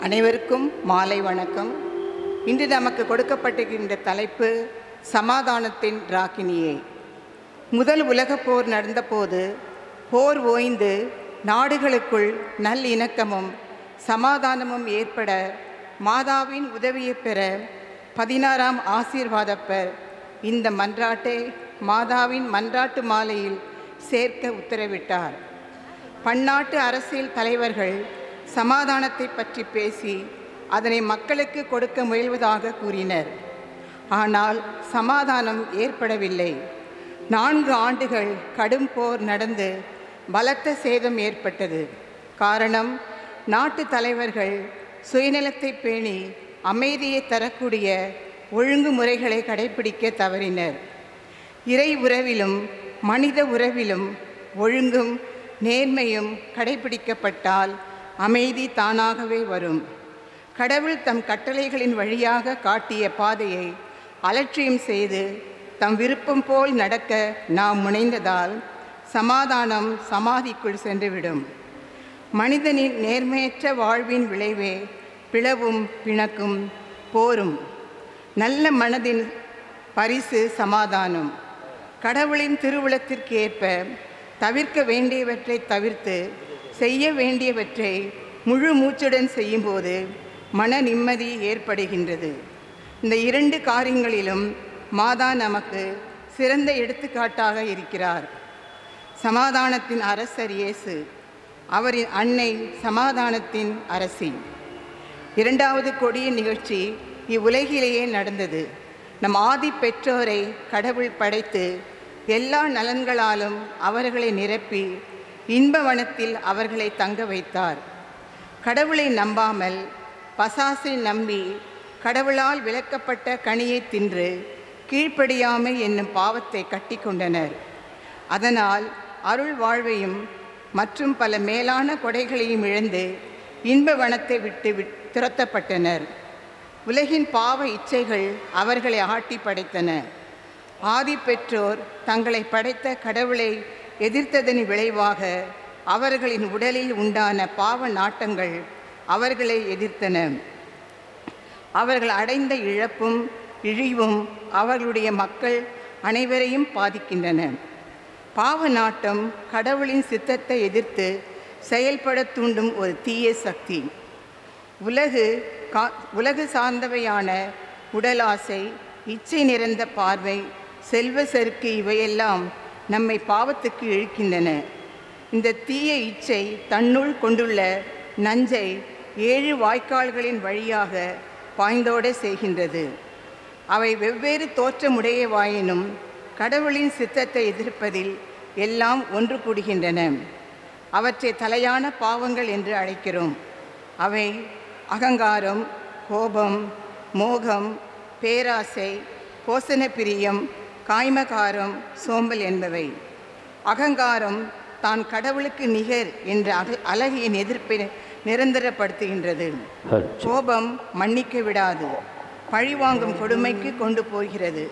அனைவருக்கும் மாலை வணக்கம் இன்று நமக்கு கொடுக்கப்பட்டிருக்கின்ற தலைப்பு சமாதானத்தின் ராக்கினியே முதல் உலகப் போர் நடந்தபோது போர் ஓய்ந்து நாடுகளுக்குள் நல்லிணக்கமும் சமாதானமும் ஏற்பட மாதாவின் உதவியை பெற பதினாறாம் ஆசீர்வாதப்பர் இந்த மன்றாட்டை மாதாவின் மன்றாட்டு மாலையில் சேர்க்க உத்தரவிட்டார் பன்னாட்டு அரசியல் தலைவர்கள் சமாதானத்தை பற்றி பேசி அதனை மக்களுக்கு கொடுக்க முயல்வதாக கூறினர் ஆனால் சமாதானம் ஏற்படவில்லை நான்கு ஆண்டுகள் கடும் போர் நடந்து பலத்த சேதம் ஏற்பட்டது காரணம் நாட்டு தலைவர்கள் சுயநலத்தை பேணி அமைதியை தரக்கூடிய ஒழுங்குமுறைகளை கடைபிடிக்க தவறினர் இறை உறவிலும் மனித உறவிலும் ஒழுங்கும் நேர்மையும் கடைபிடிக்கப்பட்டால் அமைதி தானாகவே வரும் கடவுள் தம் கட்டளைகளின் வழியாக காட்டிய பாதையை அலட்சியம் செய்து தம் விருப்பம் போல் நடக்க நாம் முனைந்ததால் சமாதானம் சமாதிக்குள் சென்றுவிடும் மனிதனின் நேர்மையற்ற வாழ்வின் விளைவே பிளவும் பிணக்கும் போரும் நல்ல மனதின் பரிசு சமாதானம் கடவுளின் திருவுளத்திற்கு ஏற்ப தவிர்க்க வேண்டியவற்றை தவிர்த்து செய்ய வேண்டியவற்றை முழு மூச்சுடன் செய்யும்போது மன நிம்மதி ஏற்படுகின்றது இந்த இரண்டு காரியங்களிலும் மாதா நமக்கு சிறந்த எடுத்துக்காட்டாக இருக்கிறார் சமாதானத்தின் அரசர் இயேசு அவரின் அன்னை சமாதானத்தின் அரசி இரண்டாவது கொடிய நிகழ்ச்சி இவ்வுலகிலேயே நடந்தது நம் ஆதி பெற்றோரை கடவுள் படைத்து எல்லா நலன்களாலும் அவர்களை நிரப்பி இன்பவனத்தில் அவர்களை தங்க வைத்தார் கடவுளை நம்பாமல் பசாசை நம்பி கடவுளால் விளக்கப்பட்ட கனியை தின்று கீழ்ப்படியாமை என்னும் பாவத்தை கட்டி கொண்டனர் அதனால் அருள் வாழ்வையும் மற்றும் பல மேலான கொடைகளையும் இழந்து இன்ப வனத்தை விட்டு விட் துரத்தப்பட்டனர் உலகின் பாவ இச்சைகள் அவர்களை ஆட்டி படைத்தன ஆதி பெற்றோர் தங்களை படைத்த கடவுளை எதிர்த்ததன் விளைவாக அவர்களின் உடலில் உண்டான பாவ நாட்டங்கள் அவர்களை எதிர்த்தன அவர்கள் அடைந்த இழப்பும் இழிவும் அவர்களுடைய மக்கள் அனைவரையும் பாதிக்கின்றன பாவ நாட்டம் கடவுளின் சித்தத்தை எதிர்த்து செயல்பட தூண்டும் ஒரு தீய சக்தி உலகு கா உலகு சார்ந்தவையான உடலாசை இச்சை நிறைந்த பார்வை செல்வ செருக்கு இவையெல்லாம் நம்மை பாவத்துக்கு இழுக்கின்றன இந்த தீய இச்சை தன்னுள் கொண்டுள்ள நஞ்சை ஏழு வாய்க்கால்களின் வழியாக பாய்ந்தோட செய்கின்றது அவை வெவ்வேறு தோற்றமுடையவாயினும் கடவுளின் சித்தத்தை எதிர்ப்பதில் எல்லாம் ஒன்று கூடுகின்றன அவற்றை தலையான பாவங்கள் என்று அழைக்கிறோம் அவை அகங்காரம் கோபம் மோகம் பேராசை போசன பிரியம் காய்மகாரம் சோம்பல் என்பவை அகங்காரம் தான் கடவுளுக்கு நிகர் என்ற அக அழகியின் எதிர்ப்பை நிரந்தரப்படுத்துகின்றது கோபம் மன்னிக்க விடாது பழிவாங்கும் கொடுமைக்கு கொண்டு போகிறது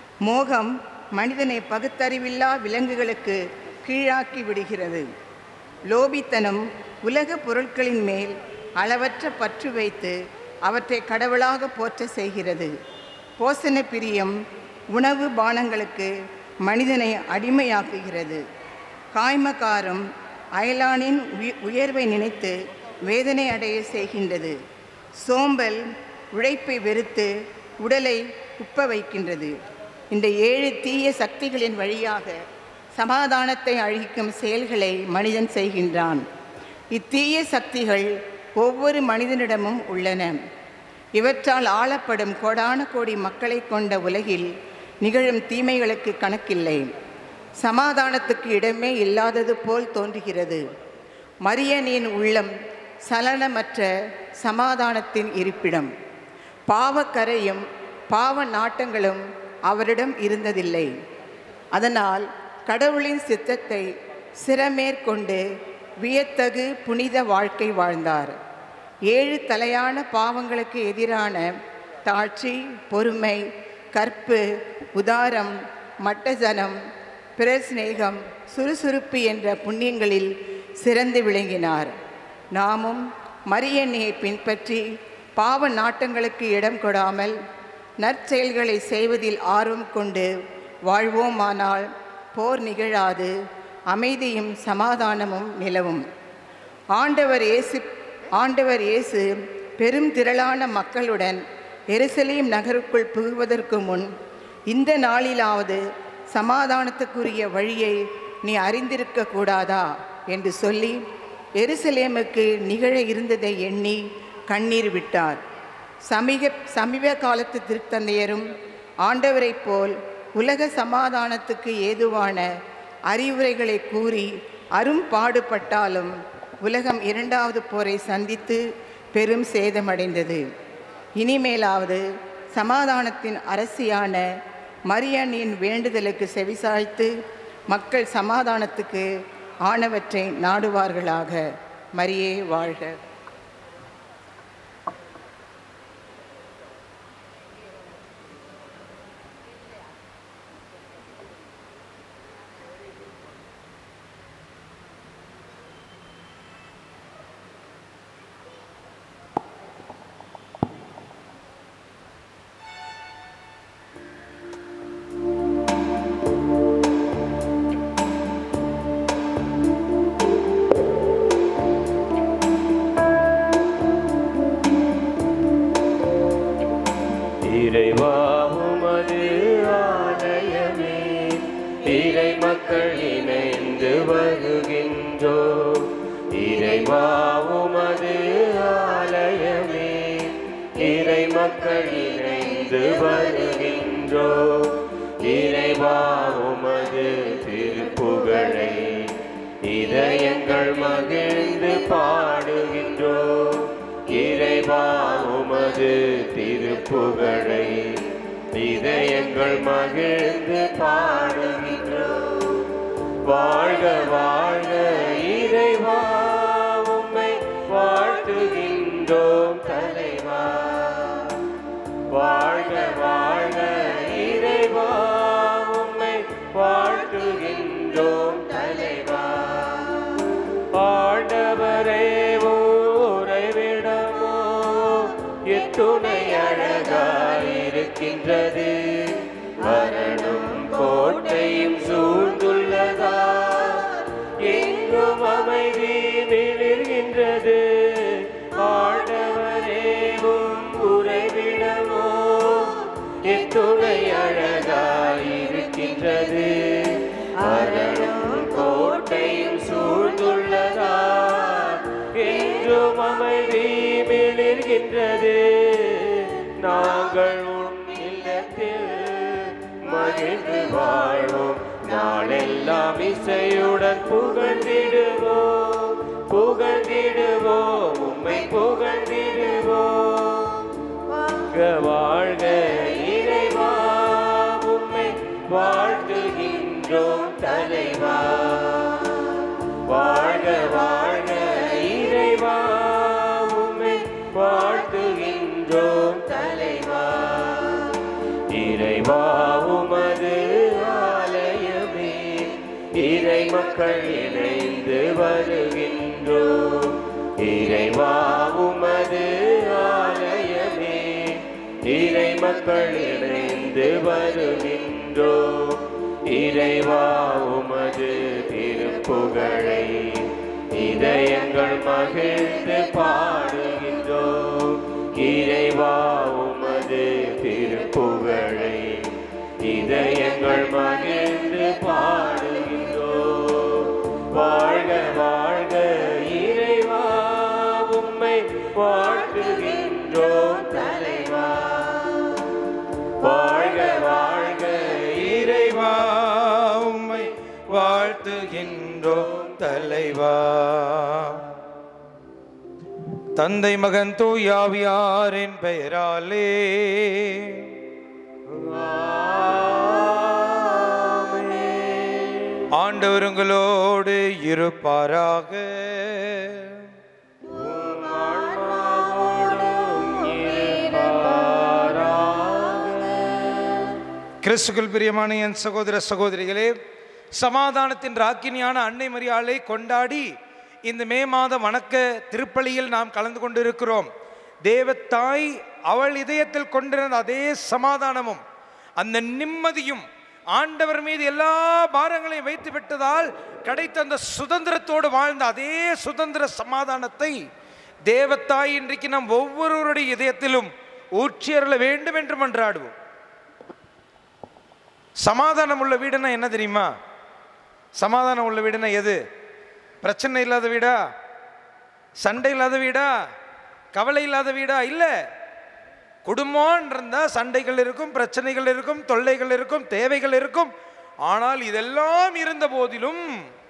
மோகம் மனிதனை பகுத்தறிவில்லா விலங்குகளுக்கு கீழாக்கி விடுகிறது லோபித்தனம் உலக பொருட்களின் மேல் அளவற்ற பற்று வைத்து அவற்றை கடவுளாக போற்ற செய்கிறது போசன பிரியம் உணவு பானங்களுக்கு மனிதனை அடிமையாக்குகிறது காய்மகாரம் அயலானின் உயர்வை நினைத்து வேதனை அடைய செய்கின்றது சோம்பல் உழைப்பை வெறுத்து உடலை உப்ப வைக்கின்றது இந்த ஏழு தீய சக்திகளின் வழியாக சமாதானத்தை அழிக்கும் செயல்களை மனிதன் செய்கின்றான் இத்தீய சக்திகள் ஒவ்வொரு மனிதனிடமும் உள்ளன இவற்றால் ஆளப்படும் கோடான கோடி மக்களை கொண்ட உலகில் நிகழும் தீமைகளுக்கு கணக்கில்லை சமாதானத்துக்கு இடமே இல்லாதது போல் தோன்றுகிறது மரியனின் உள்ளம் சலனமற்ற சமாதானத்தின் இருப்பிடம் பாவக்கரையும் பாவ நாட்டங்களும் அவரிடம் இருந்ததில்லை அதனால் கடவுளின் சித்தத்தை சிறமேற்கொண்டு வியத்தகு புனித வாழ்க்கை வாழ்ந்தார் ஏழு தலையான பாவங்களுக்கு எதிரான தாட்சி பொறுமை கற்பு உதாரம் மட்டஜனம் பிரஸ்நேகம் சுறுசுறுப்பு என்ற புண்ணியங்களில் சிறந்து விளங்கினார் நாமும் மரியண்ணையை பின்பற்றி பாவ நாட்டங்களுக்கு இடம் கொடாமல் நற்செயல்களை செய்வதில் ஆர்வம் கொண்டு வாழ்வோமானால் போர் நிகழாது அமைதியும் சமாதானமும் நிலவும் ஆண்டவர் இயேசு ஆண்டவர் இயேசு பெரும் திரளான மக்களுடன் எருசலேம் நகருக்குள் புகுவதற்கு முன் இந்த நாளிலாவது சமாதானத்துக்குரிய வழியை நீ அறிந்திருக்க கூடாதா என்று சொல்லி எருசலேமுக்கு நிகழ இருந்ததை எண்ணி கண்ணீர் விட்டார் சமீக சமீப காலத்து திருத்தந்தையரும் ஆண்டவரைப் போல் உலக சமாதானத்துக்கு ஏதுவான அறிவுரைகளை கூறி அரும் பாடுபட்டாலும் உலகம் இரண்டாவது போரை சந்தித்து பெரும் சேதமடைந்தது இனிமேலாவது சமாதானத்தின் அரசியான மரியனின் வேண்டுதலுக்கு செவிசாய்த்து மக்கள் சமாதானத்துக்கு ஆனவற்றை நாடுவார்களாக மரியே வாழ்க இறைவா உமது ஆலயமே இறை மக்கள் இணைந்து வருகின்றோம் இறைவா உமது ஆலயமே இறை மக்கள் இணைந்து வருகின்றோம் இறைவா உமது திருப்புகழை இதயங்கள் மகிழ்ந்து பாடுகின்றோம் இறைவா உமது திருப்புகழை இதயங்கள் மகிழ்ந்து பாடுகின்றோம் வாழ்க வாழ்க இறைவா உம்மை வாழ்த்துகின்றோம் தலைவா வாழ்க வாழ்க இறைவா உம்மை வாழ்த்துகின்றோம் தலைவா ஆண்டவரே உறைவிடமோ எத்துணை அழகாயிருக்கின்றது மரணம் கோட்டையும் சூழ்ந்துள்ளதா எங்கும் அமைதி மிளிர்கின்றது ஆண்டவரே உம் உறைவிடமோ எத்துணை அழகாயிருக்கின்றது மரணம் கோட்டையும் சூழ்ந்துள்ளதா என்றும் அமைதி மிளிர்கின்றது நாங்கள் உன் இல்லத்தில் மகிழ்ந்து வாழ்வோம் நாளெல்லாம் இசையுடன் புகழ்ந்திடுவோம் புகழ்ந்திடுவோம் உம்மை புகழ்ந்திடுவோம் வாழ்க வாழ்க இறைவா உம்மை வாழ்த்துகின்றோம் தலைவா வாழ்க வாழ்க இறைவா உம்மை வாழ்த்துகின்றோம் தலைவா இறைவா உமது ஆலயமே இறை மக்கள் இணைந்து வருகின்றோம் இறைவா உமது ஆலயமே இறை மக்கள் இணைந்து வருகின்றோம் இறைவா உமது திருப்புகழை இதயங்கள் மகிழ்ந்து பாடுகின்றோம் இறைவா உமது திருப்புகழை இதயங்கள் மகிழ்ந்து பாடுகின்றோம் வாழ்க வாழ்க இறைவா உம்மை வாழ்த்துகின்றோம் தலைவா வாழ்க வாழ்க இறைவா உம்மை வாழ்த்துகின்றோம் தலைவா தந்தை மகன் தூயாவியாரின் பெயராலே ஆண்டவர் உங்களோடு இருப்பாராக கிறிஸ்துக்குள் பிரியமான என் சகோதர சகோதரிகளே சமாதானத்தின் ராக்கினியான அன்னை மரியாளை கொண்டாடி இந்த மே மாத வணக்க திருப்பலியில் நாம் கலந்து கொண்டிருக்கிறோம் தேவத்தாய் அவள் இதயத்தில் கொண்டிருந்த அதே சமாதானமும் அந்த நிம்மதியும் ஆண்டவர் மீது எல்லா பாரங்களையும் வைத்து விட்டதால் கிடைத்த அந்த சுதந்திரத்தோடு வாழ்ந்த அதே சுதந்திர சமாதானத்தை தேவத்தாய் இன்றைக்கு நாம் ஒவ்வொருவருடைய இதயத்திலும் ஊற்றியருள வேண்டும் என்று மன்றாடுவோம் சமாதானம் உள்ள வீடுனா என்ன தெரியுமா சமாதானம் உள்ள வீடுனா எது பிரச்சனை இல்லாத வீடா சண்டை இல்லாத வீடா கவலை இல்லாத வீடா இல்லை குடும்பம் இருந்தால் சண்டைகள் இருக்கும் பிரச்சனைகள் இருக்கும் தொல்லைகள் இருக்கும் தேவைகள் இருக்கும் ஆனால் இதெல்லாம் இருந்த போதிலும்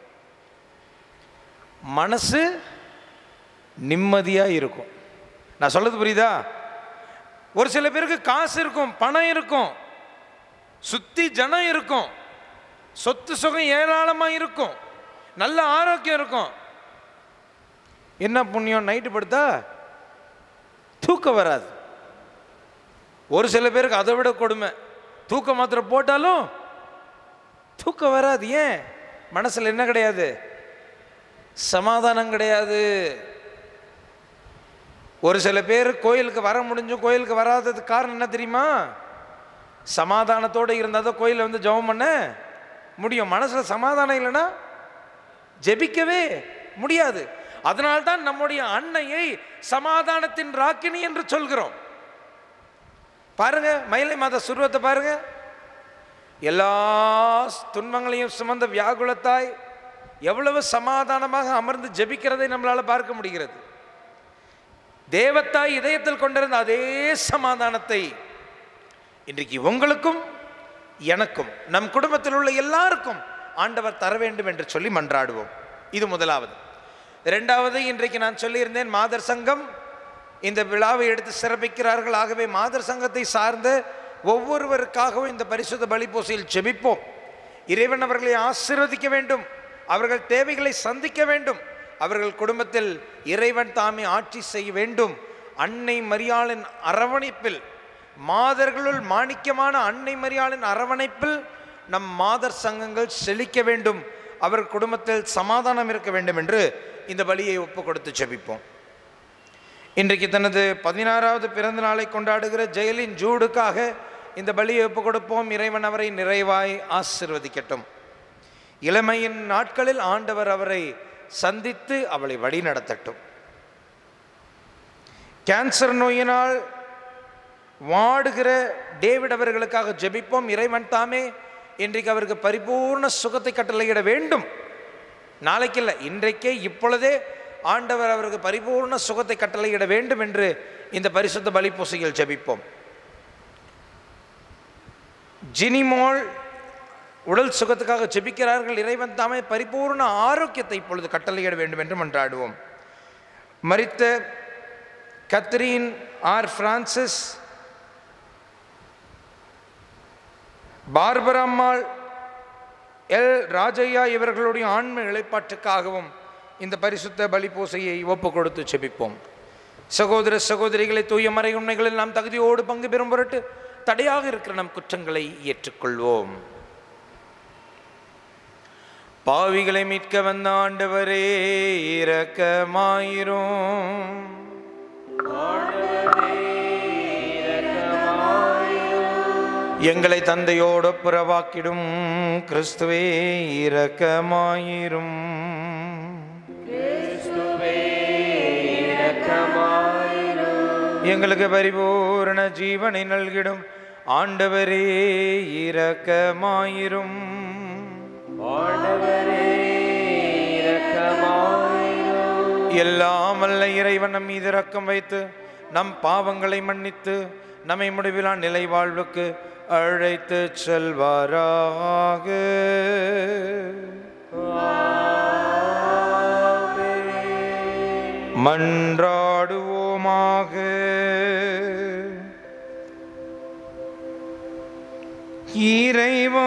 மனசு நிம்மதியாக இருக்கும் நான் சொல்றது புரியுதா ஒரு சில பேருக்கு காசு இருக்கும் பணம் இருக்கும் சுத்தி ஜனம் இருக்கும் சொத்து சுகம் ஏராளமாக இருக்கும் நல்ல ஆரோக்கியம் இருக்கும் என்ன புண்ணியம் நைட்டு படுத்தா தூக்கம் வராது ஒரு சில பேருக்கு அதை விட கொடுமை தூக்க மாத்திரை போட்டாலும் தூக்கம் வராது ஏன் மனசில் என்ன கிடையாது சமாதானம் கிடையாது ஒரு சில பேர் கோயிலுக்கு வர முடிஞ்சும் கோயிலுக்கு வராததுக்கு காரணம் என்ன தெரியுமா சமாதானத்தோடு இருந்தால் தான் கோயிலில் வந்து ஜெபம் பண்ண முடியும் மனசில் சமாதானம் இல்லைன்னா ஜெபிக்கவே முடியாது அதனால்தான் நம்முடைய அன்னையை சமாதானத்தின் ராக்கினி என்று சொல்கிறோம் பாருங்க மயிலை மாத சுருவத்தை பாருங்க எல்லா துன்பங்களையும் சுமந்த வியாகுலத்தாய் எவ்வளவு சமாதானமாக அமர்ந்து ஜெபிக்கிறதை நம்மளால் பார்க்க முடிகிறது தேவத்தாய் இதயத்தில் கொண்டிருந்த அதே சமாதானத்தை இன்றைக்கு உங்களுக்கும் எனக்கும் நம் குடும்பத்தில் உள்ள எல்லாருக்கும் ஆண்டவர் தர வேண்டும் என்று சொல்லி மன்றாடுவோம் இது முதலாவது இரண்டாவது இன்றைக்கு நான் சொல்லியிருந்தேன் மாதர் சங்கம் இந்த விழாவை எடுத்து சிறப்பிக்கிறார்கள் ஆகவே மாதர் சங்கத்தை சார்ந்த ஒவ்வொருவருக்காகவும் இந்த பரிசுத்த பலிபூசையில் ஜெபிப்போம் இறைவன் அவர்களை ஆசீர்வதிக்க வேண்டும் அவர்கள் தேவைகளை சந்திக்க வேண்டும் அவர்கள் குடும்பத்தில் இறைவன் தாமே ஆட்சி செய்ய வேண்டும் அன்னை மரியாளின் அரவணைப்பில் மாதர்களுள் மாணிக்கமான அன்னை மரியாளின் அரவணைப்பில் நம் மாதர் சங்கங்கள் செழிக்க வேண்டும் அவர் குடும்பத்தில் சமாதானம் இருக்க வேண்டும் என்று இந்த பலியை ஒப்பு கொடுத்து ஜெபிப்போம் இன்றைக்கு தனது பதினாறாவது பிறந்த நாளை கொண்டாடுகிற ஜெயலின் ஜூடுக்காக இந்த பலியை ஒப்பு கொடுப்போம் இறைவன் அவரை நிறைவாய் ஆசிர்வதிக்கட்டும் இளமையின் நாட்களில் ஆண்டவர் அவரை சந்தித்து அவளை வழி நடத்தட்டும் கேன்சர் நோயினால் வாடுகிற டேவிட் அவர்களுக்காக ஜெபிப்போம் இறைவன் தாமே இன்றைக்கு அவருக்கு பரிபூர்ண சுகத்தை கட்டளையிட வேண்டும் நாளைக்கு இல்லை இன்றைக்கே இப்பொழுதே ஆண்டவர் அவருக்கு பரிபூர்ண சுகத்தை கட்டளையிட வேண்டும் என்று இந்த பரிசுத்த பலி பூசையில் ஜெபிப்போம் ஜினிமோல் உடல் சுகத்துக்காக ஜெபிக்கிறார்கள் இறைவன் தாமே பரிபூர்ண ஆரோக்கியத்தை இப்பொழுது கட்டளையிட வேண்டும் என்று மன்றாடுவோம் மரித்த கத்ரீன் ஆர் பிரான்சிஸ் பார்பரம்மாள் எல் ராஜையா இவர்களுடைய ஆன்ம இழைப்பாற்றுக்காகவும் இந்த பரிசுத்த பலி பூசையை ஒப்பு கொடுத்து செபிப்போம் சகோதர சகோதரிகளை தூய மறை உண்மைகளில் நாம் தகுதியோடு பங்கு பெறும் பொருட்டு தடையாக இருக்கிற நம் குற்றங்களை ஏற்றுக்கொள்வோம் பாவிகளை மீட்க வந்த ஆண்டவரே இரக்கமாயிரும் எங்களை தந்தையோடு புறவாக்கிடும் கிறிஸ்துவே இரக்கமாயிரும் எங்களுக்கு பரிபூரண ஜீவனை நல்கிடும் ஆண்டவரே இரக்கமாயிரும் எல்லாம் அல்ல இறைவன் நம் மீது இரக்கம் வைத்து நம் பாவங்களை மன்னித்து நம்மை முடிவிலா நிலை வாழ்வுக்கு அழைத்து செல்வாராக மன்றாடுவோமாக இறைவா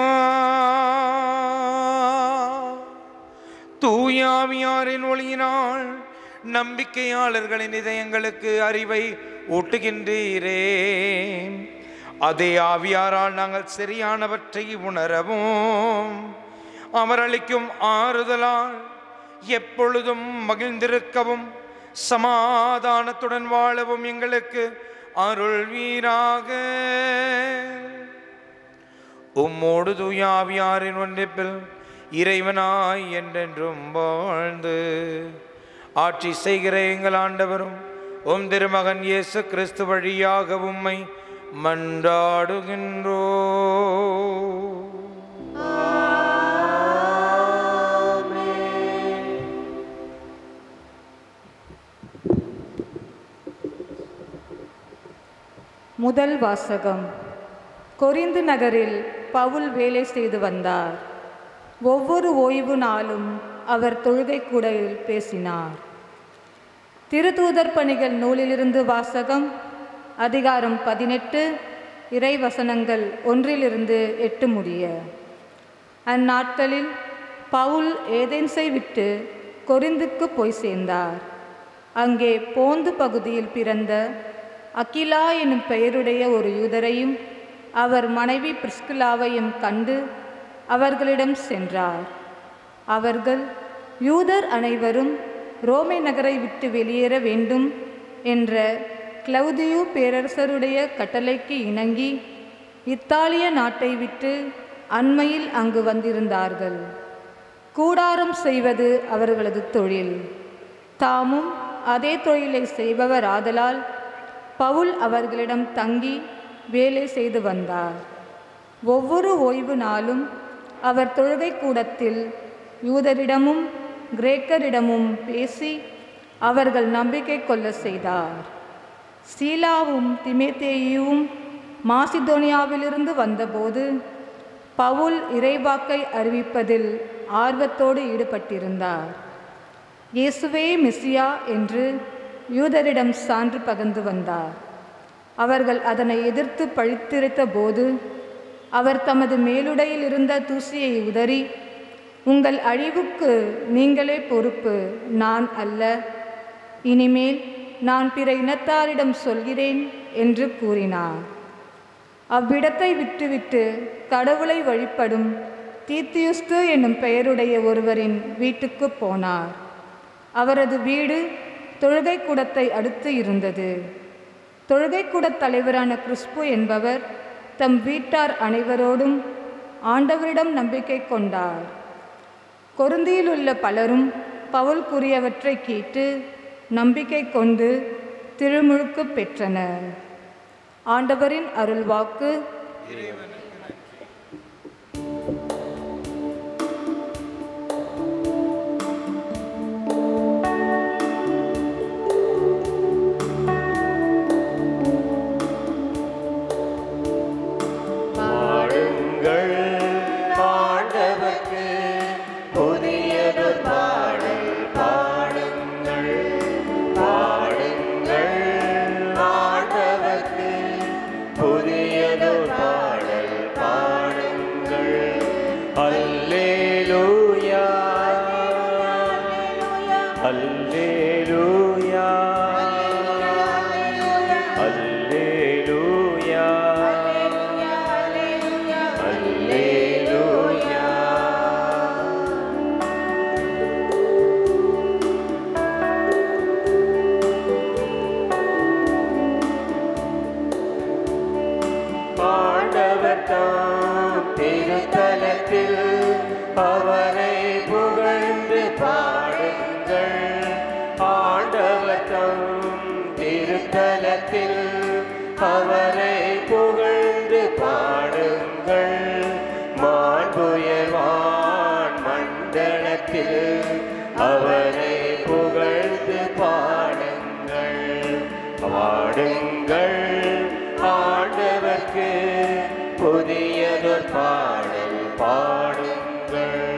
தூயாவியாரின் ஒளியினால் நம்பிக்கையாளர்களின் இதயங்களுக்கு அறிவை ஊட்டுகின்றீரே அதே ஆவியாரால் நாங்கள் சரியானவற்றை உணரவும் அவர் அளிக்கும் ஆறுதலால் எப்பொழுதும் மகிழ்ந்திருக்கவும் சமாதானத்துடன் வாழவும் எங்களுக்கு அருள்வீராக உம்மோடு தூயாவியாரின் ஒன்றிப்பில் இறைவனாய் என்றென்றும் வாழ்ந்து ஆட்சி செய்கிற எங்கள் ஆண்டவரும் உம் திருமகன் இயேசு கிறிஸ்து வழியாக உம்மை மன்றாடுகின்றோ முதல் வாசகம் கொரிந்து நகரில் பவுல் வேலை செய்து வந்தார் ஒவ்வொரு ஓய்வு நாளும் அவர் தொழுகை கூடையில் பேசினார் திருத்தூதர் பணிகள் நூலிலிருந்து வாசகம் அதிகாரம் பதினெட்டு இறைவசனங்கள் ஒன்றிலிருந்து எட்டு முடிய அந்நாட்களில் பவுல் ஏதென்ஸை விட்டு கொரிந்துக்கு போய் சேர்ந்தார் அங்கே போந்து பகுதியில் பிறந்த அகிலா எனும் பெயருடைய ஒரு யூதரையும் அவர் மனைவி பிரிஸ்கிலாவையும் கண்டு அவர்களிடம் சென்றார் அவர்கள் யூதர் அனைவரும் ரோமை நகரை விட்டு வெளியேற வேண்டும் என்ற கிளவுதியு பேரரசருடைய கட்டளைக்கு இணங்கி இத்தாலிய நாட்டை விட்டு அண்மையில் அங்கு வந்திருந்தார்கள் கூடாரம் செய்வது அவர்களது தொழில் தாமும் அதே தொழிலை செய்பவர் ஆதலால் பவுல் அவர்களிடம் தங்கி வேலை செய்து வந்தார் ஒவ்வொரு ஓய்வு நாளும் அவர் தொழுகை கூடத்தில் யூதரிடமும் கிரேக்கரிடமும் பேசி அவர்கள் நம்பிக்கை கொள்ள செய்தார் சீலாவும் திமேத்தேயுவும் மாசிதோனியாவிலிருந்து வந்தபோது பவுல் இறைவாக்கை அறிவிப்பதில் ஆர்வத்தோடு ஈடுபட்டிருந்தார் இயேசுவே மெசியா என்று யூதரிடம் சான்று பகர்ந்து வந்தார் அவர்கள் அதனை எதிர்த்து பழித்திருத்த போது அவர் தமது மேலுடையில் இருந்த தூசியை உதறி உங்கள் அழிவுக்கு நீங்களே பொறுப்பு நான் அல்ல இனிமேல் நான் பிற இனத்தாரிடம் சொல்கிறேன் என்று கூறினார் அவ்விடத்தை விட்டுவிட்டு கடவுளை வழிபடும் தீத்தியுஸ்து என்னும் பெயருடைய ஒருவரின் வீட்டுக்கு போனார் அவரது வீடு தொழுகை கூடத்தை அடுத்து இருந்தது தொழுகை கூடத் தலைவரான கிறிஸ்பு என்பவர் தம் வீட்டார் அனைவரோடும் ஆண்டவரிடம் நம்பிக்கை கொண்டார் கொருந்தியில் உள்ள பலரும் பவுல் கூறியவற்றை கேட்டு நம்பிக்கை கொண்டு திருமுழுக்கு பெற்றனர் ஆண்டவரின் அருள்வாக்கு பாடுங்கள் ஆண்டவர்க்கு புதியதொரு பாடல் பாடுங்கள் பாடுங்கள் ஆண்டவர்க்கு புதியதொரு பாடல் பாடுங்கள் அல்லேலூயா அல்லேலூயா அல்லேலூயா அல்லேலூயா ஆண்டவர் தாம் திருத்தலத்தில் அவரை புகழ்ந்து பாடுங்கள் ஆண்டவர் தாம் திருத்தலத்தில் அவரை புகழ்ந்து பாடுங்கள் மாண்புயர்வான் மண்டலத்தில் அவரை புகழ்ந்து பாடுங்கள் பாடுங்கள் ஆண்டவர்க்கு புதியதொரு பாடல் பாடுங்கள்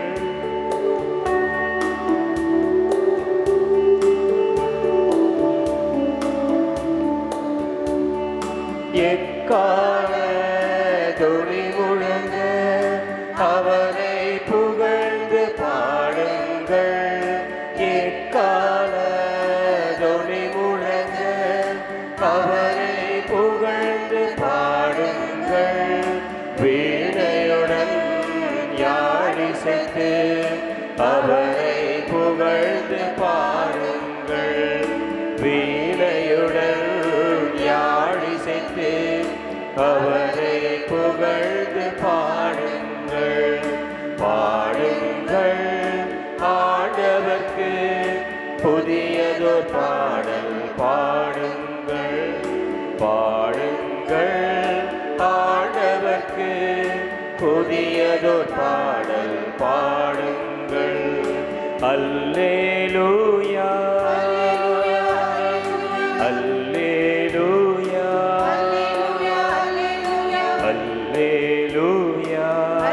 எக்கால துணி முழங்க அவரை புகழ்ந்து பாடுங்கள் எக்கால துணி முழங்க அவரை புகழ்ந்து பாடுங்கள் வீணையுடன் யாழிசைத்து அவரை புதியதோர் பாடல் பாடுங்கள் பாடுங்கள் ஆண்டவர்க்கு புதியதோர் பாடல் பாடுங்கள் அல்லேலூயா அல்லேலூயா அல்லேலூயா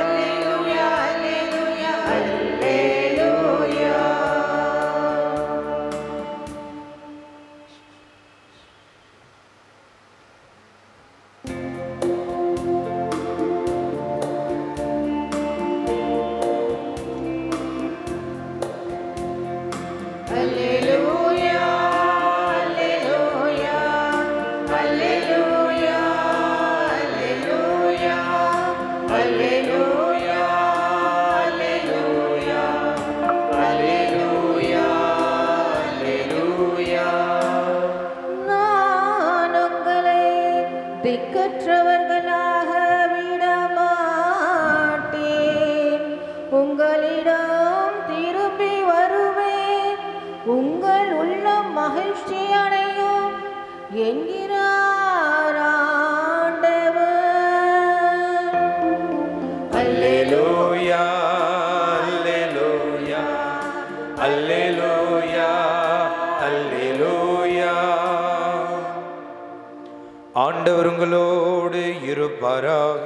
நான் உங்களை திக்கற்றவர்களாக விடமாட்டேன் உங்களிடம் திரும்பி வருவேன் உங்கள் உள்ளம் மகிழ்ச்சி அடையும் என்கிறார் ஆண்டவர் அல்லேலூயா அல்லேலூயா அல்லேலூயா அல்லேலூயா ஆண்டவர் உங்களோடு இருப்பாராக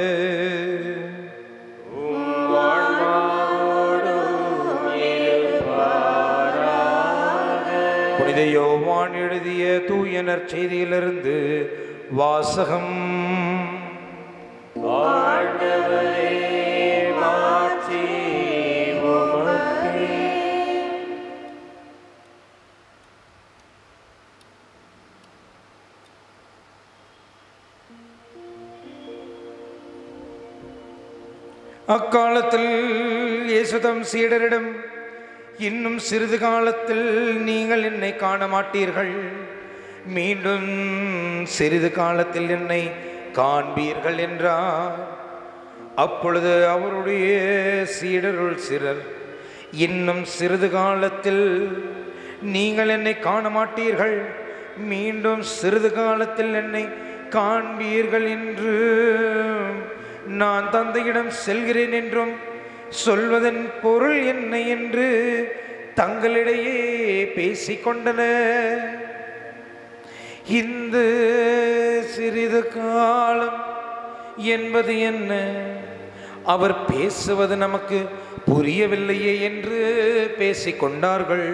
புனித யோவான் எழுதிய தூயனர் செய்தியிலிருந்து வாசகம் ஆண்டவரே மாட்சி உமக்கே அக்காலத்தில் இயேசுதம் சீடரிடம் இன்னும் சிறிது காலத்தில் நீங்கள் என்னை காண மாட்டீர்கள் மீண்டும் சிறிது காலத்தில் என்னை காண்பீர்கள் என்றார் அப்பொழுது அவருடைய சீடருள் சிலர் இன்னும் சிறிது காலத்தில் நீங்கள் என்னை காண மாட்டீர்கள் மீண்டும் சிறிது காலத்தில் என்னை காண்பீர்கள் என்று நான் தந்தையிடம் செல்கிறேன் என்றும் சொல்வதன் பொருள் என்ன என்று தங்களிடையே பேசிக்கொண்டனர் இந்த சிறிது காலம் என்பது என்ன அவர் பேசுவது நமக்கு புரியவில்லையே என்று பேசிக்கொண்டார்கள்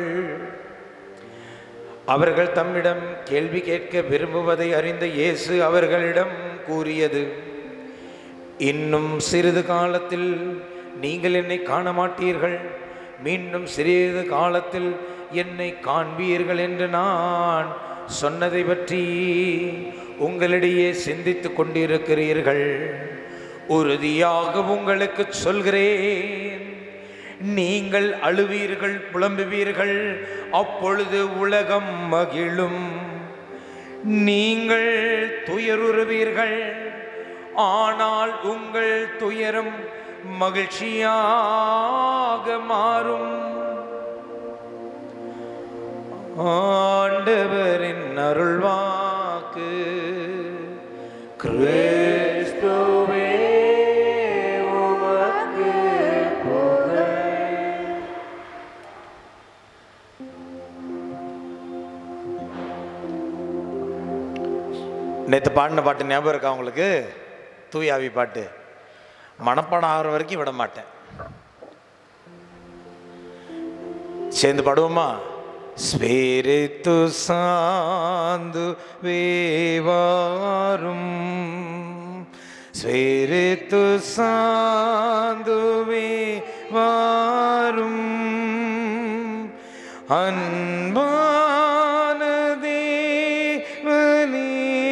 அவர்கள் தம்மிடம் கேள்வி கேட்க விரும்புவதை அறிந்த இயேசு அவர்களிடம் கூறியது இன்னும் சிறிது காலத்தில் நீங்கள் என்னை காண மாட்டீர்கள் மீண்டும் சிறிது காலத்தில் என்னை காண்பீர்கள் என்று நான் சொன்னதை பற்றி உங்களிடையே சிந்தித்துக் கொண்டிருக்கிறீர்கள் உறுதியாக உங்களுக்கு சொல்கிறேன் நீங்கள் அழுவீர்கள் புலம்புவீர்கள் அப்பொழுது உலகம் மகிழும் நீங்கள் துயருறுவீர்கள் ஆனால் உங்கள் துயரம் மகிழ்ச்சியாக மாறும் ஆண்டவரின் அருள்வாக்கு கிறிஸ்துவே உமக்கு நேற்று பாடின பாட்டு ஞாபகம் இருக்கா உங்களுக்கு தூயாவி பாட்டு மனப்பாடம் ஆகிற வரைக்கும் விட மாட்டேன் சேர்ந்து பாடுவோமா ஸ்பிரித்து சாந்து வேவாரும் ஸ்பிரித்து சாந்து வேவாரும் அன்பான தேவனே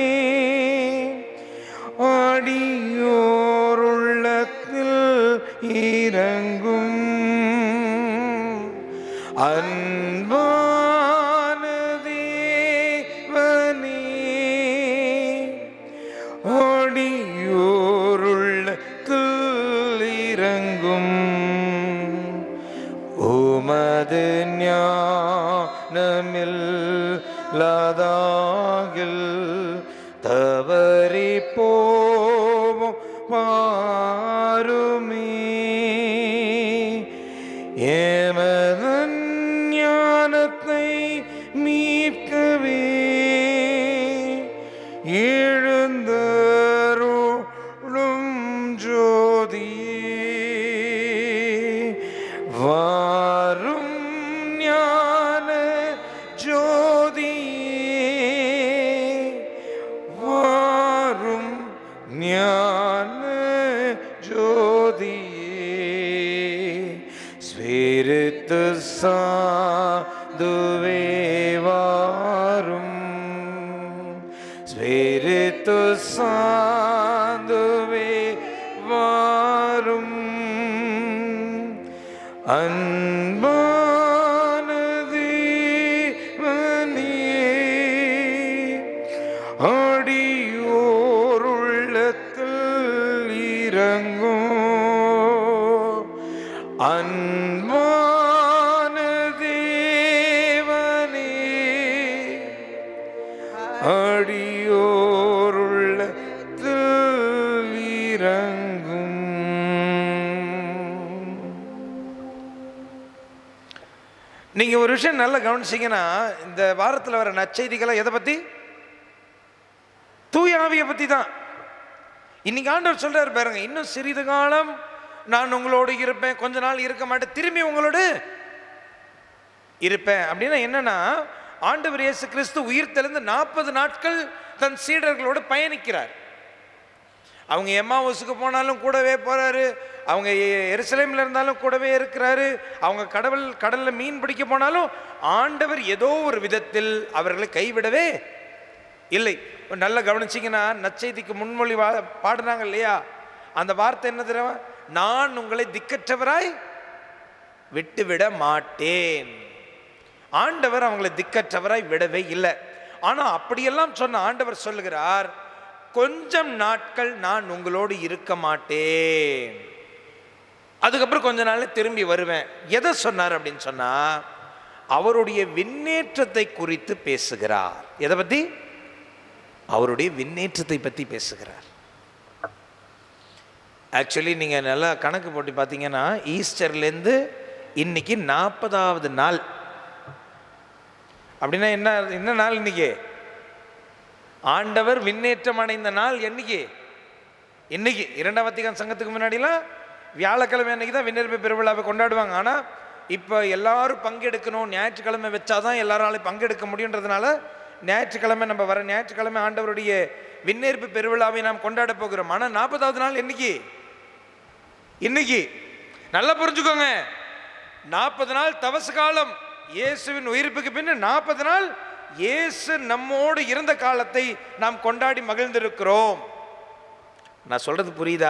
அடியோருள்ளத்தில் இறங்கும் அன்பான தேவனே அடியோருள்ளத்தில் இறங்கும் உமது ஞான ஞானமில்லாதாகில் தவறி போவோம் மாறுமே ஏமதன் ஞானத்தை மீட்கவே எழுந்தருளும் ஜோதியே வாரும் ஞான ஜோதியே வாரும் ஞான ஜோதியே ஸ்வீரித்து சாதுவே வாரும் ஸ்வீரித்து சாதுவே வாரும் அன்பான தேவனே அடியோருள்ளத்தில் இறங்கும் அன்பான தேவனே அடியோருள்ளத்தில் இறங்கும் நீங்க ஒரு விஷயம் நல்லா கவனிச்சீங்கன்னா இந்த வாரத்தில் வர நற்செய்திகளை எதை பத்தி தூய ஆவியை பத்தி தான் இன்னைக்கு ஆண்டவர் சொல்றாரு பாருங்க இன்னும் சிறிது காலம் நான் உங்களோடு இருப்பேன் கொஞ்ச நாள் இருக்க மாட்டேன் திரும்பி உங்களோடு இருப்பேன் அப்படின்னா என்னன்னா ஆண்டவர் இயேசு கிறிஸ்து உயிர் தெளிந்து நாற்பது நாட்கள் தன் சீடர்களோடு பயணிக்கிறார் அவங்க எம்மாவூசுக்கு போனாலும் கூடவே போறாரு அவங்க எ- எருசலேம்ல இருந்தாலும் கூடவே இருக்கிறாரு அவங்க கடவுள் கடல்ல மீன் பிடிக்க போனாலும் ஆண்டவர் ஏதோ ஒரு விதத்தில் அவர்களை கைவிடவே இல்லை நல்லா கவனிச்சிங்கன்னா நற்செய்திக்கு முன்மொழி வா பாடுனாங்க இல்லையா அந்த வார்த்தை என்ன தெரியுமா நான் உங்களை திக்கற்றவராய் விட்டுவிட மாட்டேன் ஆண்டவர் அவங்களை திக்கற்றவராய் விடவே இல்லை ஆனா அப்படியெல்லாம் சொன்ன ஆண்டவர் சொல்லுகிறார் கொஞ்சம் நாட்கள் நான் உங்களோடு இருக்க மாட்டேன் அதுக்கப்புறம் கொஞ்ச நாள்ல திரும்பி வருவேன் எதை சொன்னார் அப்படின்னு சொன்னா அவருடைய விண்ணேற்றத்தை குறித்து பேசுகிறார் எதை பத்தி அவருடைய விண்ணேற்றத்தை பத்தி பேசுகிறார் ஆக்சுவலி நீங்கள் நல்லா கணக்கு போட்டு பார்த்தீங்கன்னா ஈஸ்டர்லேருந்து இன்னைக்கு நாற்பதாவது நாள் அப்படின்னா என்ன என்ன நாள் இன்னைக்கு ஆண்டவர் விண்ணேற்றம் அடைந்த நாள் என்னைக்கு இன்னைக்கு இரண்டாம் வத்திகான் சங்கத்துக்கு முன்னாடிலாம் வியாழக்கிழமை அன்னைக்கு தான் விண்ணேற்பு பெருவிழாவை கொண்டாடுவாங்க ஆனால் இப்போ எல்லாரும் பங்கெடுக்கணும் ஞாயிற்றுக்கிழமை வச்சாதான் எல்லாராலையும் பங்கெடுக்க முடியுன்றதுனால ஞாயிற்றுக்கிழமை நம்ம வர ஞாயிற்றுக்கிழமை ஆண்டவருடைய விண்ணேற்பு பெருவிழாவை நாம் கொண்டாட போகிறோம் ஆனால் நாற்பதாவது நாள் என்னைக்கு இன்னைக்கு நல்லா புரிஞ்சுக்கோங்க நாற்பது நாள் தவச காலம் இயேசுவின் உயிர்ப்புக்கு பின் நாற்பது நாள் இயேசு நம்மோடு இருந்த காலத்தை நாம் கொண்டாடி மகிழ்ந்திருக்கிறோம் நான் சொல்றது புரியுதா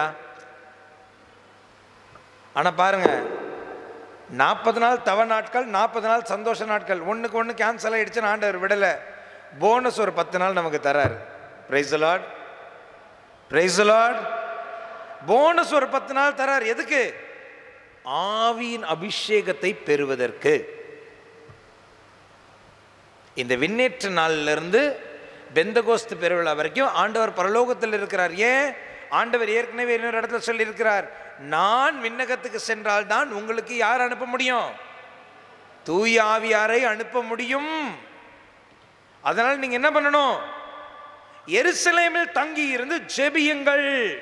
ஆனா பாருங்க நாற்பது நாள் தவ நாட்கள் நாற்பது நாள் சந்தோஷ நாட்கள் ஒண்ணுக்கு ஒன்று கேன்சல் ஆயிடுச்சுன்னு ஆண்டவர் விடலை போனஸ் ஒரு பத்து நாள் நமக்கு தராரு praise Lord praise Lord bonus ஒரு பத்து நாள் தரார் எதுக்கு ஆவியின் அபிஷேகத்தை பெறுவதற்கு இந்த விண்ணேற்ற நாள்ல இருந்து பெந்தகோஸ்து பெருவிழா வரைக்கும் ஆண்டவர் பரலோகத்தில் இருக்கிறார் ஏன் ஆண்டவர் ஏற்கனவே இன்னொரு இடத்துல சொல்லியிருக்கிறார் நான் விண்ணகத்துக்கு சென்றால் தான் உங்களுக்கு யார் அனுப்ப முடியும் தூய ஆவியாரை அனுப்ப முடியும் அதனால் நீங்க என்ன பண்ணணும் எருசலேமில் தங்கி இருந்து ஜெபியுங்கள்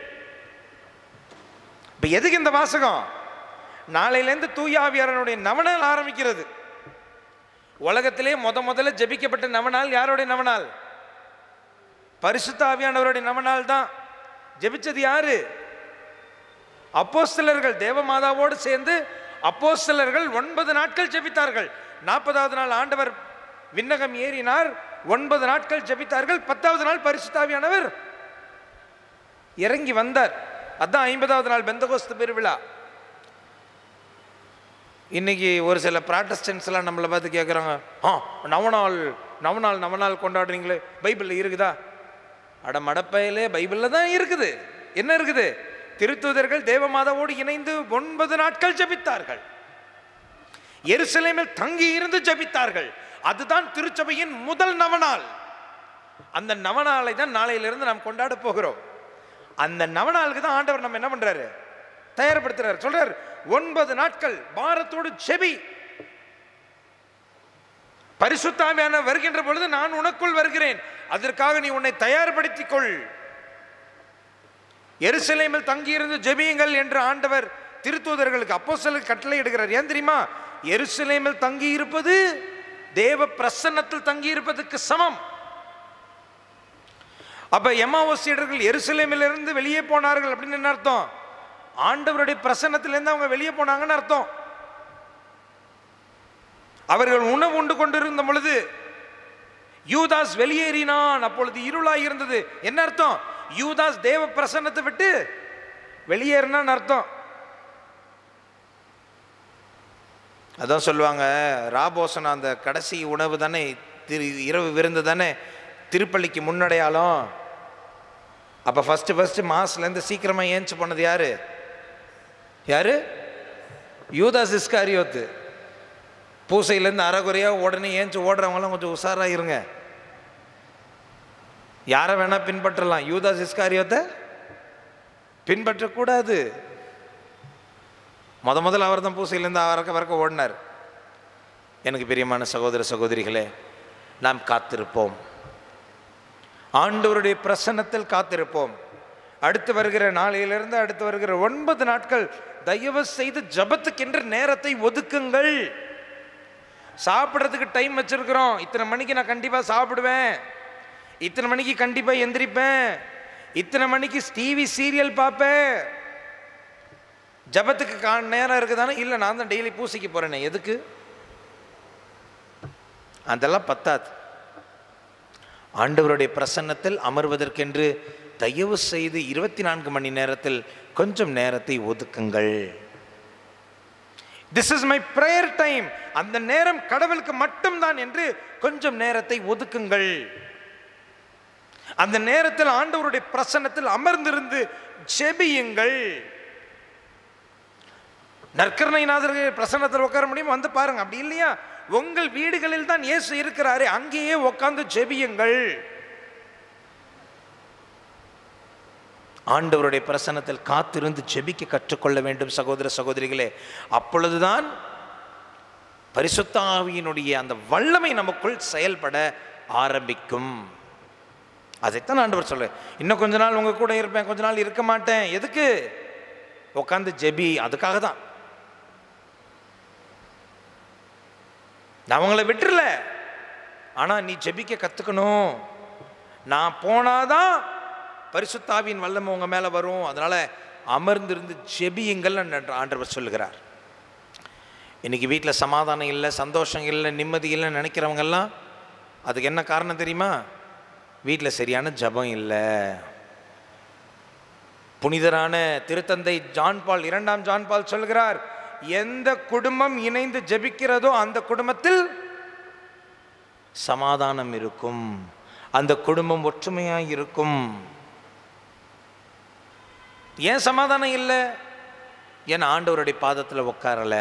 இப்ப எதுக்கு இந்த வாசகம் நாளையிலேருந்து தூய ஆவியாரனுடைய நவநாள் ஆரம்பிக்கிறது உலகத்திலே முத முதல்ல ஜெபிக்கப்பட்ட நவநாள் யாருடைய நவநாள் பரிசுத்த ஆவியானவருடைய நவநாள் தான் ஜெபிச்சது யாரு அப்போஸ்தலர்கள் தேவமாதாவோடு சேர்ந்து அப்போஸ்தலர்கள் ஒன்பது நாட்கள் ஜெபித்தார்கள் நாற்பதாவது நாள் ஆண்டவர் விண்ணகம் ஏறினார் ஒன்பது நாட்கள் ஜெபித்தார்கள் பத்தாவது நாள் பரிசுத்தாவியானவர் இறங்கி வந்தார் அதான் ஐம்பதாவது நாள் பெந்தகோஸ்து பெருவிழா இன்னைக்கு ஒரு சில ப்ராட்டஸ்டன்ஸ்லாம் நம்மளை பார்த்து கேட்குறாங்க ஆ நவநாள் நவநாள் நவநாள் கொண்டாடுறீங்களே பைபிளில் இருக்குதா அட மடப்பையிலே பைபிளில் தான் இருக்குது என்ன இருக்குது திருத்தூதர்கள் தேவமாதாவோடு இணைந்து ஒன்பது நாட்கள் ஜெபித்தார்கள் எருசலேமில் தங்கி இருந்து ஜெபித்தார்கள் அதுதான் திருச்சபையின் முதல் நவநாள் அந்த நவநாளை தான் நாளையிலிருந்து நாம் கொண்டாட போகிறோம் அந்த நவநாளுக்கு தான் ஆண்டவர் நம்ம என்ன பண்றாரு தயார்படுத்துறாரு சொல்றாரு ஒன்பது நாட்கள் பாரத்தோடு செபி பரிசுத்தாவியான வருகின்ற பொழுது நான் உனக்குள் வருகிறேன் அதற்காக நீ உன்னை தயார்படுத்திக் கொள் எருசலேமில் தங்கியிருந்து ஜெபியுங்கள் என்று ஆண்டவர் திருத்தூதர்களுக்கு அப்போஸ்தலருக்கு கட்டளை இடுகிறார் ஏன் தெரியுமா எருசலேமில் தங்கி இருப்பது தேவ பிரசன்னத்தில் தங்கி இருப்பதற்கு சமம் அப்ப எம்மாவோசியர்கள் எருசலேமிலிருந்து வெளியே போனார்கள் அப்படின்னு என்ன அர்த்தம் ஆண்டவருடைய பிரசன்னத்திலிருந்து அவங்க வெளியே போனாங்கன்னு அர்த்தம் அவர்கள் உணவு உண்டு கொண்டிருந்த பொழுது யூதாஸ் வெளியேறினான் அப்பொழுது இருளாய் இருந்தது என்ன அர்த்தம் யூதாஸ் தேவ பிரசன்னத்தை விட்டு வெளியேறினான்னு அர்த்தம் அதான் சொல்லுவாங்க ராபோசன் அந்த கடைசி உணவு தானே திரு இரவு விருந்து தானே திருப்பள்ளிக்கு முன்னடையாளம் அப்போ ஃபஸ்ட்டு ஃபஸ்ட்டு மாஸ்லேருந்து சீக்கிரமாக ஏஞ்சி போனது யாரு யாரு யூதாஸ் இஸ்காரியோத்து பூசையிலேருந்து அறகுறையாக உடனே ஏஞ்சி ஓடுறவங்களாம் கொஞ்சம் உஷாராக இருங்க யாரை வேணால் பின்பற்றலாம் யூதாஸ் இஸ்காரியோத்தை பின்பற்றக்கூடாது முத முதல்ல அவர் தான் பூசையிலேருந்து அவரக்க வரக்க ஓடினார் எனக்கு பிரியமான சகோதர சகோதரிகளே நாம் காத்திருப்போம் ஆண்டவருடைய பிரசன்னத்தில் காத்திருப்போம் அடுத்து வருகிற நாளையிலிருந்து அடுத்து வருகிற ஒன்பது நாட்கள் தயவு செய்து ஜபத்துக்கென்று நேரத்தை ஒதுக்குங்கள் சாப்பிட்றதுக்கு டைம் வச்சிருக்கிறோம் இத்தனை மணிக்கு நான் கண்டிப்பாக சாப்பிடுவேன் இத்தனை மணிக்கு கண்டிப்பாக எந்திரிப்பேன் இத்தனை மணிக்கு டிவி சீரியல் பார்ப்பேன் ஜபத்துக்கு கா நேரம் இருக்குதானே இல்லை நான் தான் டெய்லி பூசிக்க போகிறேனே எதுக்கு அதெல்லாம் பத்தாது ஆண்டவருடைய பிரசன்னத்தில் அமர்வதற்கென்று தயவு செய்து இருபத்தி நான்கு மணி நேரத்தில் கொஞ்சம் நேரத்தை ஒதுக்குங்கள் this is my prayer time அந்த நேரம் கடவுளுக்கு மட்டும்தான் என்று கொஞ்சம் நேரத்தை ஒதுக்குங்கள் அந்த நேரத்தில் ஆண்டவருடைய பிரசன்னத்தில் அமர்ந்திருந்து ஜெபியுங்கள் நற்கரணைநாதர்கள் பிரசன்னத்தில் உட்கார முடியும் வந்து பாருங்க அப்படி இல்லையா உங்கள் வீடுகளில் தான் இயேசு இருக்கிறாரு அங்கேயே உட்கார்ந்து ஜெபியுங்கள் ஆண்டவருடைய பிரசன்னத்தில் காத்திருந்து ஜெபிக்க கற்றுக்கொள்ள வேண்டும் சகோதர சகோதரிகளே அப்பொழுதுதான் பரிசுத்த ஆவியினுடைய அந்த வல்லமை நமக்குள் செயல்பட ஆரம்பிக்கும் அதைத்தான் ஆண்டவர் சொல்ல இன்னும் கொஞ்ச நாள் உங்க கூட இருப்பேன் கொஞ்ச நாள் இருக்க மாட்டேன் எதுக்கு உட்காந்து ஜெபி அதுக்காக தான் நான் உங்களை விட்டுறல ஆனால் நீ ஜெபிக்க கற்றுக்கணும் நான் போனாதான் பரிசுத்தாவின் வல்லமை உங்கள் மேலே வரும் அதனால் அமர்ந்திருந்து ஜெபியுங்கள் ஆண்டவர் சொல்லுகிறார் இன்னைக்கு வீட்டில் சமாதானம் இல்லை சந்தோஷம் இல்லை நிம்மதி இல்லைன்னு நினைக்கிறவங்கெல்லாம் அதுக்கு என்ன காரணம் தெரியுமா வீட்டில் சரியான ஜபம் இல்லை புனிதரான திருத்தந்தை ஜான் பால் இரண்டாம் ஜான் பால் சொல்கிறார் எந்த குடும்பம் இணைந்து ஜெபிக்கிறதோ அந்த குடும்பத்தில் சமாதானம் இருக்கும் அந்த குடும்பம் ஒற்றுமையாக இருக்கும் ஏன் சமாதானம் இல்லை ஏன் ஆண்டவருடைய பாதத்தில் உட்காரல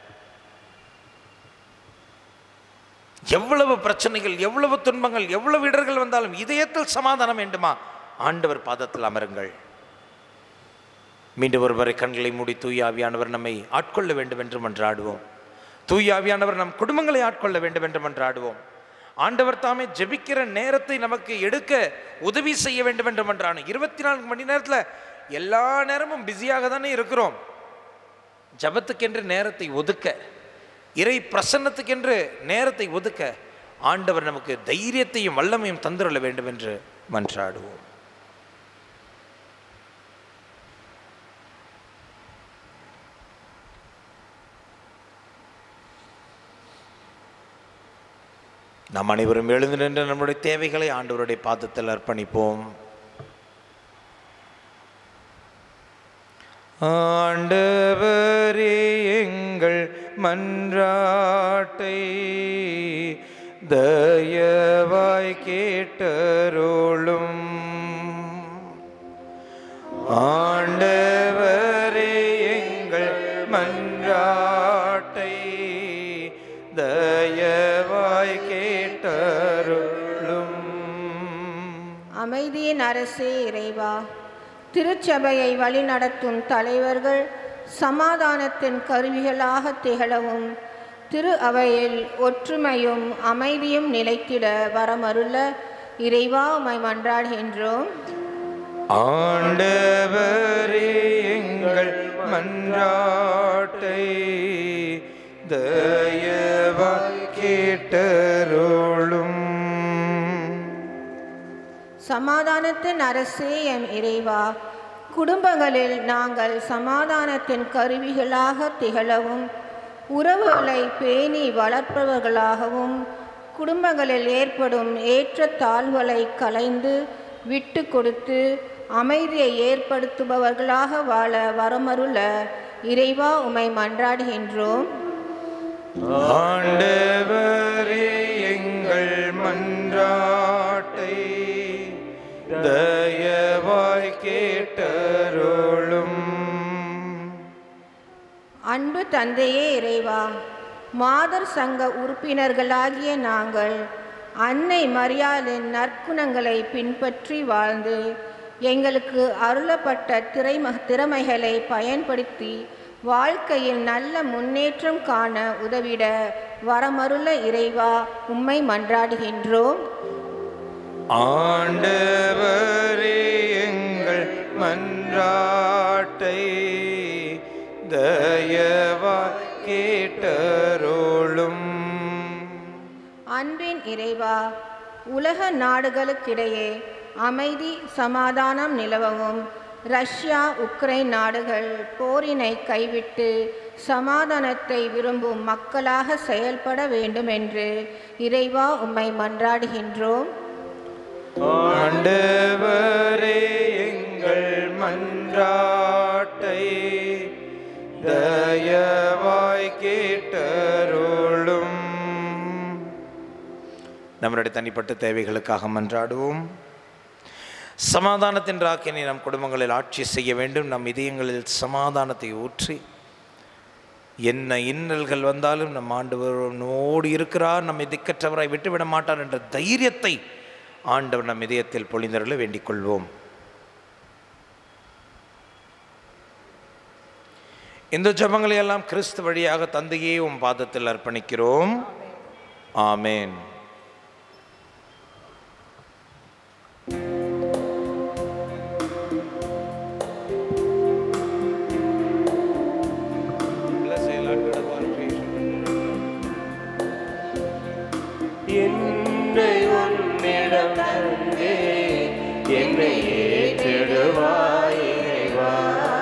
எவ்வளவு பிரச்சனைகள் எவ்வளவு துன்பங்கள் எவ்வளவு இடர்கள் வந்தாலும் இதயத்தில் சமாதானம் வேண்டுமா ஆண்டவர் பாதத்தில் அமருங்கள் மீண்டும் ஒருவரை கண்களை மூடி தூய ஆவியானவர் நம்மை ஆட்கொள்ள வேண்டும் என்று மன்றாடுவோம் தூய ஆவியானவர் நம் குடும்பங்களை ஆட்கொள்ள வேண்டும் என்று மன்றாடுவோம் ஆண்டவர் தாமே ஜெபிக்கிற நேரத்தை நமக்கு எடுக்க உதவி செய்ய வேண்டும் என்று மன்றான இருபத்தி நான்கு மணி நேரத்தில் எல்லா நேரமும் பிஸியாக தானே இருக்கிறோம் ஜபத்துக்கென்று நேரத்தை ஒதுக்க இறை பிரசன்னத்துக்கென்று நேரத்தை ஒதுக்க ஆண்டவர் நமக்கு தைரியத்தையும் வல்லமையும் தந்துள்ள வேண்டும் என்று மன்றாடுவோம் நாம் அனைவரும் எழுந்து நின்று நம்முடைய தேவைகளை ஆண்டவருடைய பாதத்தில் அர்ப்பணிப்போம் ஆண்டவரே எங்கள் மன்றாட்டை தயவாய் கேட்டருளும் ஆண்டவரே எங்கள் மன்றாட்டை அன்பின் அரசே இறைவா திருச்சபையை வழிநடத்தும் தலைவர்கள் சமாதானத்தின் கருவிகளாக திகழவும் திரு அவையில் ஒற்றுமையும் அமைதியும் நிலைத்திட வரமருள இறைவா உமை மன்றாடுகின்றோம் ஆண்டவரே எங்கள் மன்றாட்டை தயவாய் கேட்டருளும் சமாதானத்தின் அரசே எம் இறைவா குடும்பங்களில் நாங்கள் சமாதானத்தின் கருவிகளாக திகழவும் உறவுகளை பேணி வளர்ப்பவர்களாகவும் குடும்பங்களில் ஏற்படும் ஏற்றத்தாழ்வுகளை களைந்து விட்டு கொடுத்து அமைதியை ஏற்படுத்துபவர்களாக வாழ வரமருள இறைவா உமை மன்றாடுகின்றோம் ஆண்டவரே எங்கள் மன்றாட்டை தயவாய் கேட்டருளும் அன்பு தந்தையே இறைவா மாதர் சங்க உறுப்பினர்களாகிய நாங்கள் அன்னை மரியாளின் நற்குணங்களை பின்பற்றி வாழ்ந்து எங்களுக்கு அருளப்பட்ட திரைம திறமைகளை பயன்படுத்தி வாழ்க்கையில் நல்ல முன்னேற்றம் காண உதவிட வரமருள இறைவா உம்மை மன்றாடுகின்றோம் ஆண்டவரே எங்கள் மன்றாட்டை தயவாய் கேட்டருளும் அன்பின் இறைவா உலக நாடுகளுக்கிடையே அமைதி சமாதானம் நிலவவும் ரஷ்யா உக்ரைன் நாடுகள் போரினை கைவிட்டு சமாதானத்தை விரும்பும் மக்களாக செயல்பட வேண்டும் என்று இறைவா உம்மை மன்றாடுகின்றோம் ஆண்டவரே எங்கள் மன்றாட்டை தயவாய் கேட்டருளும் நம்மளுடைய தனிப்பட்ட தேவைகளுக்காக மன்றாடுவோம் சமாதானத்தின் ராக்கினை நம் குடும்பங்களில் ஆட்சி செய்ய வேண்டும் நம் இதயங்களில் சமாதானத்தை ஊற்றி என்ன இன்னல்கள் வந்தாலும் நம் ஆண்டவர் நம்மோடு இருக்கிறார் நம்மை திக்கற்றவராய் விட்டுவிட மாட்டார் என்ற தைரியத்தை ஆண்டவர் நம் இதயத்தில் பொழிந்தருள வேண்டிக் கொள்வோம் இந்த ஜபங்களை எல்லாம் கிறிஸ்து வழியாக தந்தையே உம் பாதத்தில் அர்ப்பணிக்கிறோம் ஆமேன் என்னை உன்னிடம் தந்தே என்னை ஏற்றிடுவாய் இறைவா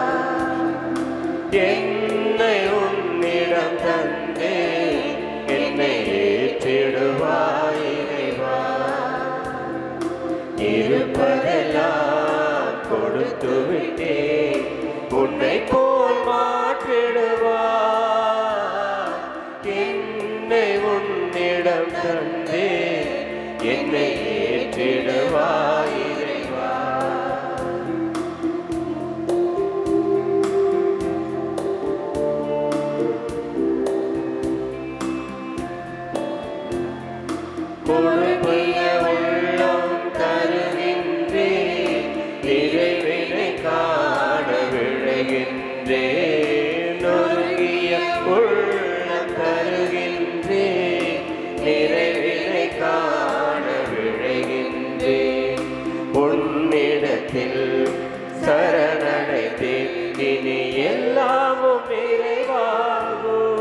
என்னை உன்னிடம் தந்தே என்னை ஏற்றிடுவாய் இறைவா இருப்பதெல்லாம் கொடுத்து விட்டேன் உன்னை போல் மாற்றிடுவாய் என்னை உன்னிடம் தந்தே என்னை ஏற்றிடுவாய் இறைவா கொடுமைய உள்ளம் தருகின்றே நிறைவினை காண விழைகின்றே நொறுங்கிய உள்ளம் தருகின்றே நிறைவினை காண விழைகின்றே உன்னிடத்தில் சரணடைந்தேன் இனி எல்லாமும் நிறைவாகும்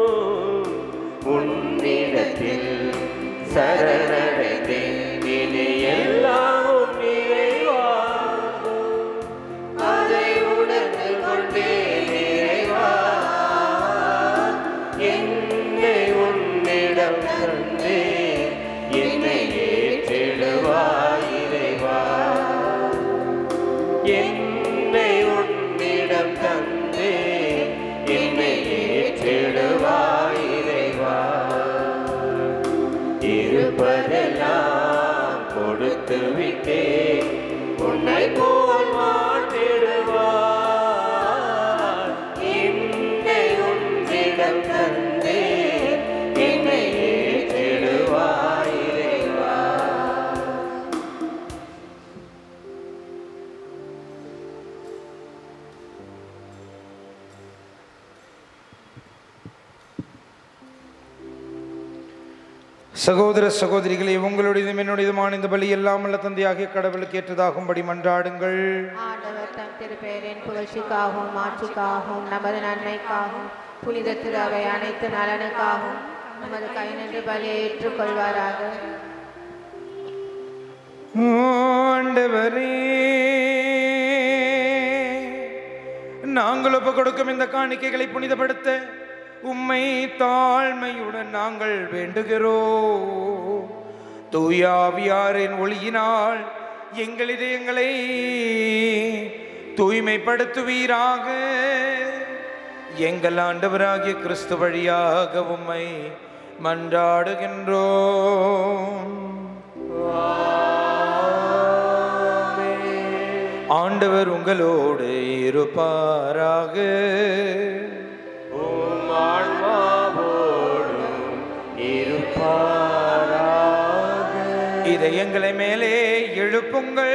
உன்னிடத்தில் சரணடைந்தேன் இனி எல்லாமும் நிறைவாகும் அதை உணர்ந்து கொண்டே நிறைவா என்னை உன்னிடம் தந்தே என்னை ஏற்றிடுவாய் இறைவா என்னை உன்னிடம் தந்தே என்னை ஏற்றிடுவாய் இறைவா இருப்பதெல்லாம் கொடுத்து விட்டே உன்னை போல் மாற்றிடுவார் என்னை உன்னிடம் தந்தே என்னை ஏற்றிடுவாய் இறைவா சகோதர சகோதரிகளே உங்களுடையதும் என்னுடையதுமான இந்த பலி எல்லாம் அல்ல தந்தையாகிய கடவுளுக்கு ஏற்றதாகும்படி மன்றாடுங்கள் ஆண்டவர் தம் திருப்பெயரின் புகழ்ச்சிக்காகவும் மாட்சிக்காகவும் நமது நன்மைக்காகவும் புனித திரு அவை அனைத்து நலனுக்காகவும் நமது கை நின்று பலியை ஏற்றுக்கொள்வாராக ஆண்டவரே நாங்கள் ஒப்பு கொடுக்கும் இந்த காணிக்கைகளை புனிதப்படுத்த உம்மை தாழ்மையுடன் நாங்கள் வேண்டுகிறோம் தூயாவியாரின் ஒளியினால் எங்கள் இதயங்களை தூய்மைப்படுத்துவீராக எங்கள் ஆண்டவராகிய கிறிஸ்து வழியாக உம்மை மன்றாடுகின்றோம் ஆண்டவர் உங்களோடு இருப்பாராக உம் ஆன்மாவோடும் இருப்பாராக இதயங்களை மேலே எழுப்புங்கள்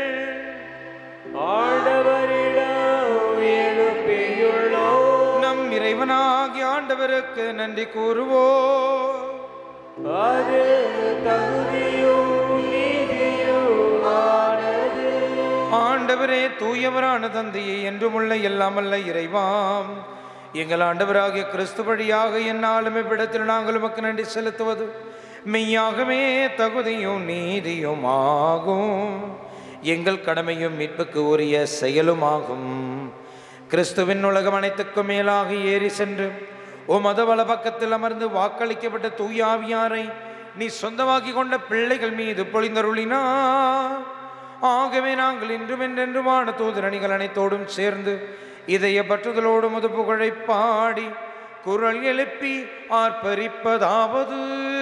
ஆண்டவரிடம் எழுப்பியுள்ளோம் நம் இறைவனாகிய ஆண்டவருக்கு நன்றி கூறுவோம் அது தகுதியும் நீதியும் ஆனது ஆண்டவரே தூயவரான தந்தையை என்றுமுள்ள எல்லாமல்ல இறைவாம் எங்கள் ஆண்டவராகிய கிறிஸ்து வழியாக என்னாலும் இவ்விடத்தில் நாங்கள் உமக்கு நன்றி செலுத்துவது மெய்யாகவே தகுதியும் நீதியும் ஆகும் எங்கள் கடமையும் மீட்புக்கு உரிய செயலுமாகும் கிறிஸ்துவின் உலகம் அனைத்துக்கும் மேலாக ஏறி சென்று உமது வல பக்கத்தில் அமர்ந்து வாக்களிக்கப்பட்ட தூயாவியாரை நீ சொந்தமாக்கி கொண்ட பிள்ளைகள் மீது பொழிந்தருளினா ஆகவே நாங்கள் இன்றும் என்றென்றுமான தூதரணிகள் அனைத்தோடும் சேர்ந்து இதய பற்றுதலோடு முது புகழை பாடி குரல் எழுப்பி ஆர்ப்பரிப்பதாவது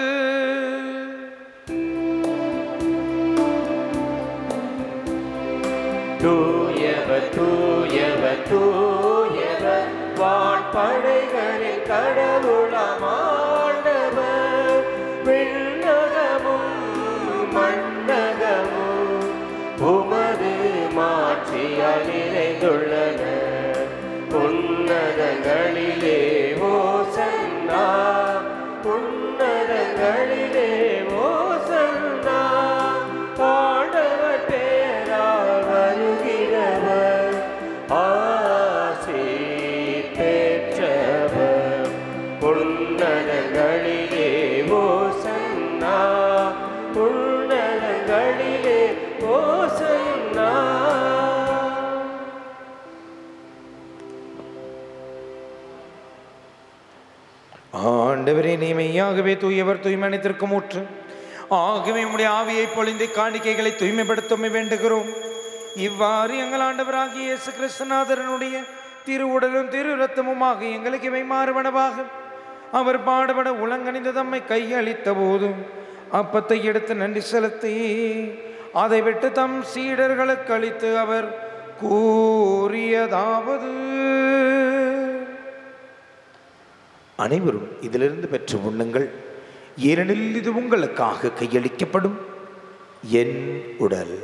தூயவர் தூயவர் தூயவர் வான்படைகளின் கடவுளம் ஆண்டவர் விண்ணகமும் மண்ணகமும் உமது மாட்சியால் நிறைந்துள்ளன உன்னதங்களிலே ஓசன்னா உன்னதங்களிலே ஓசன்னா ஆண்டவர் பேரால் வருகிறவர் ஆசி பெற்றவர் உன்னதங்களிலே ஓசன்னா உன்னதங்களிலே ஓசன்னா ஆண்டவரே நீ மெய்யாகவே தூயவர் தூய்மனத்திற்கும் ஊற்று ஆகவே உம்முடைய ஆவியை பொழிந்து காணிக்கைகளை தூய்மைப்படுத்த வேண்டுகிறோம் இவ்வாறு எங்கள் ஆண்டவராகிய இயேசு கிறிஸ்துநாதரனுடைய திரு உடலும் திரு ரத்தமுமாக எங்களுக்கு இவை மாறுபடவாக அவர் பாடுபட உலங்கணிந்த தம்மை கையளித்த போதும் அப்பத்தை எடுத்து நன்றி செலுத்தி அதை விட்டு தம் சீடர்களுக்கு அளித்து அவர் கூறியதாவது அனைவரும் இதிலிருந்து பெற்று உண்ணுங்கள் ஏனெனில் இது உங்களுக்காக கையளிக்கப்படும் என் உடல்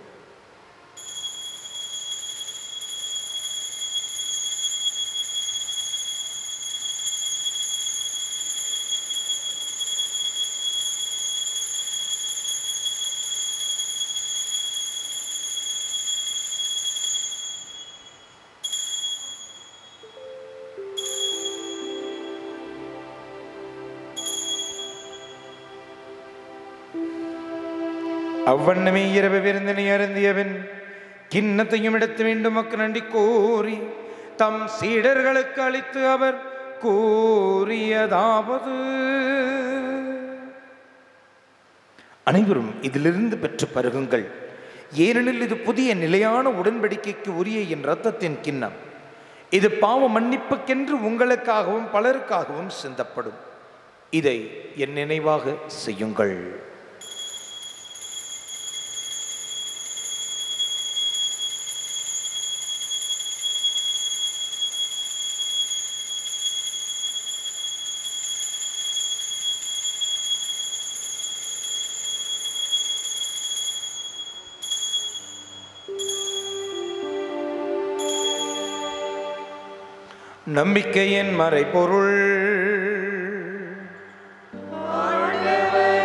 அவ்வண்ணமே இரவு விருந்தினை அருந்தியவன் கிண்ணத்தையும் எடுத்து மீண்டும் மக்கு நன்றி கூறி தம் சீடர்களுக்கு அளித்து அவர் கூறியதாவது அனைவரும் இதிலிருந்து பெற்று பருகுங்கள் ஏனெனில் இது புதிய நிலையான உடன்படிக்கைக்கு உரிய என் இரத்தத்தின் கிண்ணம் இது பாவ மன்னிப்புக்கென்று உங்களுக்காகவும் பலருக்காகவும் சிந்தப்படும் இதை என் நினைவாக செய்யுங்கள் நம்பிக்கையின் மறைபொருள் ஆண்டவரே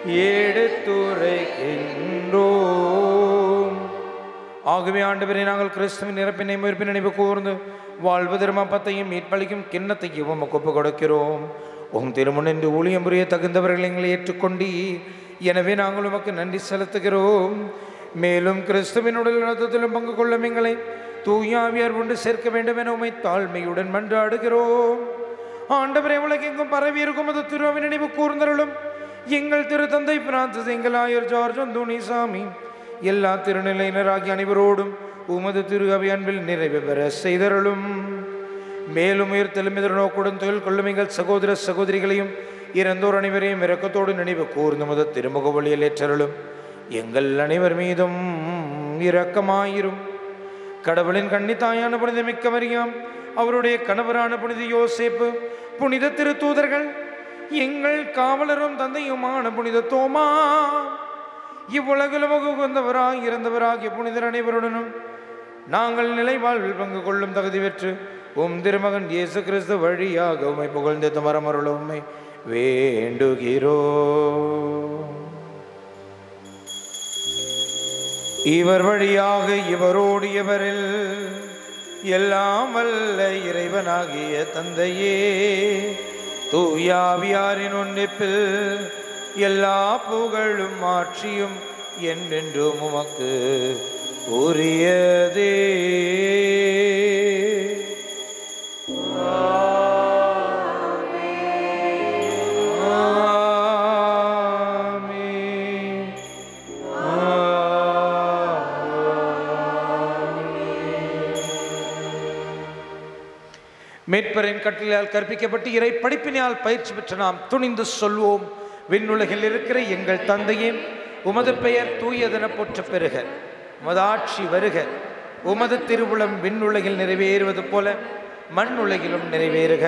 எடுத்துரைக்கின்றோம் ஆகவே ஆண்டவரே நாங்கள் கிறிஸ்துவின் நிரப்பினை முயற்பின் நினைவு கூர்ந்து வாழ்வு திருமப்பத்தையும் மீட்பளிக்கும் கிண்ணத்தையும் உமக்கு ஒப்பு கொடுக்கிறோம் உம் திருமுனின்று ஊழியம் புரிய தகுந்தவர்கள் எங்களை ஏற்றுக்கொண்டி எனவே நாங்கள் உமக்கு நன்றி செலுத்துகிறோம் மேலும் கிறிஸ்துவின் உடல் ரத்தத்திலும் பங்கு கொள்ளும் எங்களை தூயாவியார் கொண்டு சேர்க்க வேண்டும் என உமை தாழ்மையுடன் மன்றாடுகிறோம் ஆண்டவரே உலகெங்கும் பரவி இருக்கும் அது திருவின் நினைவு கூர்ந்தருளும் எங்கள் திருத்தந்தை பிரான்சிஸ் எங்கள் ஆயர் ஜார்ஜ் அந்தோணிசாமி எல்லா திருநிலையினராகிய அனைவரோடும் உமது திரு அவை அன்பில் நிறைவு பெற செய்தருளும் மேலும் உயிர்த்தெலும் எதிர்நோக்குடன் தொழில் கொள்ளும் எங்கள் சகோதர சகோதரிகளையும் இறந்தோர் அனைவரையும் இரக்கத்தோடு நினைவு கூர்ந்து முத திருமுக வழியில் ஏற்றருளும் எங்கள் அனைவர் மீதும் இரக்கமாயிரும் கடவுளின் கன்னித்தாயான புனித மிக்க மரியாம் அவருடைய கணவரான புனித யோசேப்பு புனித திருத்தூதர்கள் எங்கள் காவலரும் தந்தையுமான புனித தோமா இவ்வுலகிலும் உகந்தவராய் இருந்தவராகிய புனிதர் அனைவருடனும் நாங்கள் நிலைவாழ்வில் பங்கு கொள்ளும் தகுதி பெற்று உம் திருமகன் இயேசு கிறிஸ்து வழியாக உம்மை புகழ்ந்து தமரமருள உம்மை வேண்டுகிறோ இவர் வழியாக இவரோடு இவரில் எல்லாம் வல்ல இறைவனாகிய தந்தையே தூயாவியாரின் ஒன்றிப்பில் எல்லா புகழும் ஆட்சியும் என்றென்றும் உமக்கு உரியதே ஆமென். மீட்பரின் கட்டளையால் கற்பிக்கப்பட்டு இறை படிப்பினால் பயிற்சி பெற்ற நாம் துணிந்து சொல்வோம் விண்ணுலகில் இருக்கிற எங்கள் தந்தையே உமது பெயர் தூயதென போற்ற பெறுக உமது ஆட்சி வருக உமது திருவுளம் விண்ணுலகில் நிறைவேறுவது போல மண்ணுலகிலும் நிறைவேறுக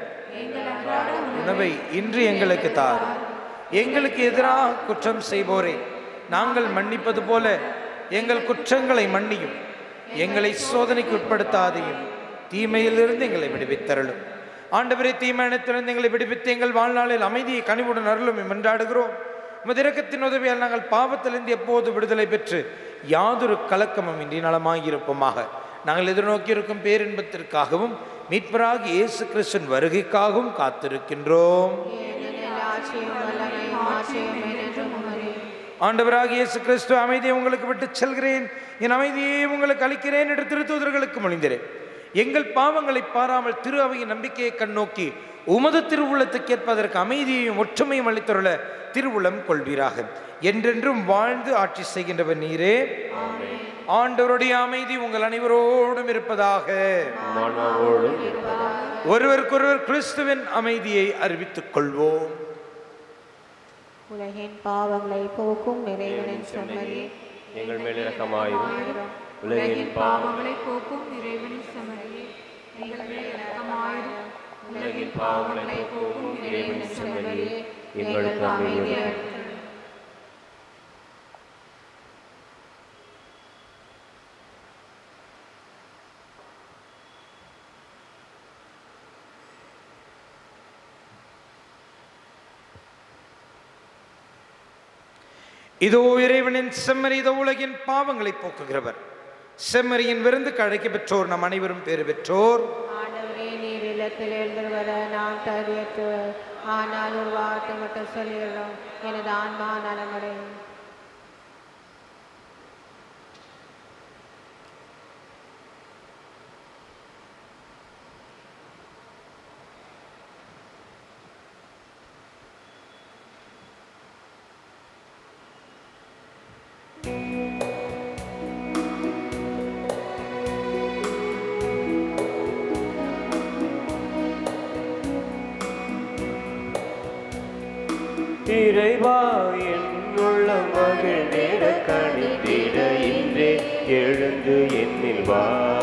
உணவை இன்று எங்களுக்கு தார் எங்களுக்கு எதிராக குற்றம் செய்வோரே நாங்கள் மன்னிப்பது போல எங்கள் குற்றங்களை மன்னியும் எங்களை சோதனைக்கு உட்படுத்தாதையும் தீமையிலிருந்து எங்களை விடுவித்தருளும் ஆண்டவரே தீமையினத்திலிருந்து எங்களை விடுவித்து எங்கள் வாழ்நாளில் அமைதியை கனிவுடன் அருளும் என்றாடுகிறோம் முதிரக்கத்தின் உதவியால் நாங்கள் பாவத்திலிருந்து எப்போது விடுதலை பெற்று யாதொரு கலக்கமும் இன்றி நலமாகியிருப்போமாக நாங்கள் எதிர்நோக்கி இருக்கும் பேரின்பத்திற்காகவும் மீட்பராகி இயேசு கிறிஸ்துவின் வருகைக்காகவும் காத்திருக்கின்றோம் ஏனெனில் ஆட்சியும் வல்லமையும் ஆட்சியும் என்றும் உமதே. ஆண்டவராக இயேசு கிறிஸ்து அமைதியை உங்களுக்கு விட்டு செல்கிறேன் என் அமைதியை உங்களுக்கு அளிக்கிறேன் என்று திருத்தூதர்களுக்கு மொழிந்தேன் எங்கள் பாவங்களை பாராமல் திரு அவையின் நம்பிக்கையை கண்ணோக்கி உமது திருவுள்ளத்துக்கு ஏற்பதற்கு அமைதியையும் ஒற்றுமையும் அளித்துள்ள திருவுளம் கொள்வீராக என்றென்றும் வாழ்ந்து ஆட்சி செய்கின்றவர் நீரே ஆண்டவருடைய அமைதி உங்கள் அனைவரோடும் இருப்பதாக மாணவரோடும் ஒருவருக்கொருவர் கிறிஸ்துவின் அமைதியை அறிவித்துக் கொள்வோம் உலகின் பாவங்களை போக்கும் இறைவனின் செம்மறியே எங்கள் மேல் இரக்கமாயிரும் உலகின் பாவம் பாவங்களை போக்கும் இறைவனின் செம்மறியே எங்கள் மேல் இரக்கமாயிரும் உலகின் பாவங்களை போக்கும் இறைவனின் செம்மறியே எங்களுக்கு அமைதியை இதோ இறைவனின் செம்மறி இதோ உலகின் பாவங்களை போக்குகிறவர் செம்மறியின் விருந்துக்கு அழைக்க பெற்றோர் நம் அனைவரும் பேறு பெற்றோர் ஆண்டவரே நீர் இல்லத்தில் எழுந்து வர நான் தகுதியற்றவர் ஆனால் ஒரு வார்த்தை மட்டும் சொல்லிடுறோம் எனது ஆன்மா நலமடையும் இறைவா என்னுள்ள மகிழ்ந்திட கணித்திட இன்றே எழுந்து என்னில் வா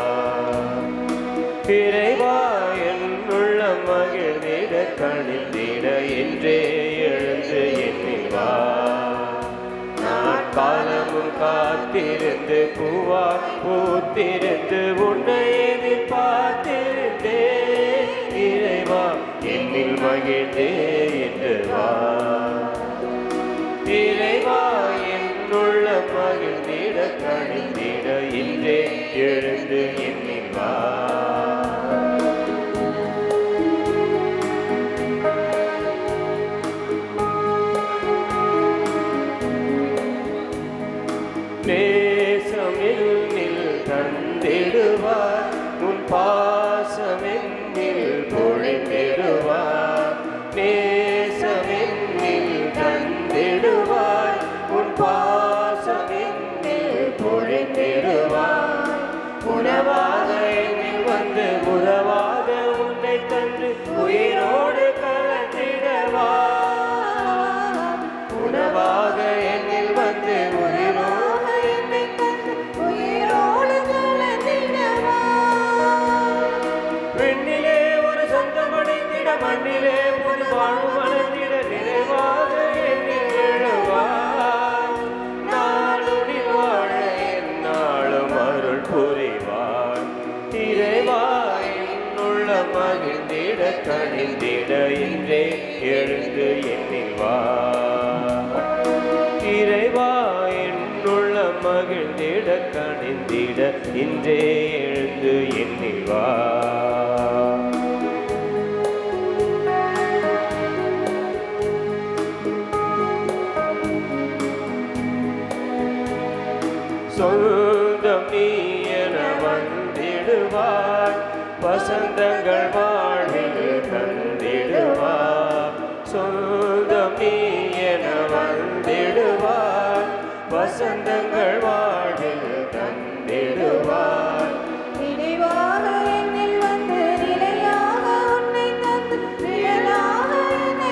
இறைவா என்னுள்ள மகிழ்ந்திட கணித்திட என்றே எழுந்து என்னில் வா நான் காலமும் காத்திருந்து பூவா பூத்திருந்து உன்னை எதிர்பார்த்திருந்தே இறைவா என்னில் மகிழ்ந்தே என்று வா இறைவா என்னுள்ள மகிழ்ந்திட கணிந்திட இன்றே எழுந்து எண்ணில் வா நேசமென்னில் தந்திடுவார் உன் பாசமென்னில் பொழிந்திடுவார் நேசமென்னில் தந்திடுவார் உன் பாசமென்னில் பொழிந்திடுவார் உணவாக என்னில் வந்து உறவாக உன்னை தந்து உயிரோடு கலந்திடவார் உணவாக என்னில் வந்து உயிரோடு என்னை தந்து உயிரோடு கலந்திடவார் பெண்ணிலே ஒரு சொந்தம் அடைந்திட மண்ணிலே ஒரு வாழ்வு வளர்ந்திட நிறைவாக என்னில் எழுவார் நாளுடி வாழ என்னாலும் அருள் புரிவார் இறைவா என்னுள்ள மகிழ்ந்திட கணிந்திட இன்றே எழுந்து எண்ணில் வா இறைவா என்னுள்ள மகிழ்ந்திட கணிந்திட இன்றே எழுந்து எண்ணில் வா சொந்தம் நீ என வந்திடுவாய் வசந்தங்கள் வாழ்வில் தந்திடுவாய் சொந்தம் நீ என வந்திடுவாய் வசந்தங்கள் வாழ்வில் தந்திடுவாய் நினைவாக என்னில் வந்து நிலையாக உன்னை தந்து நிழலாக என்னை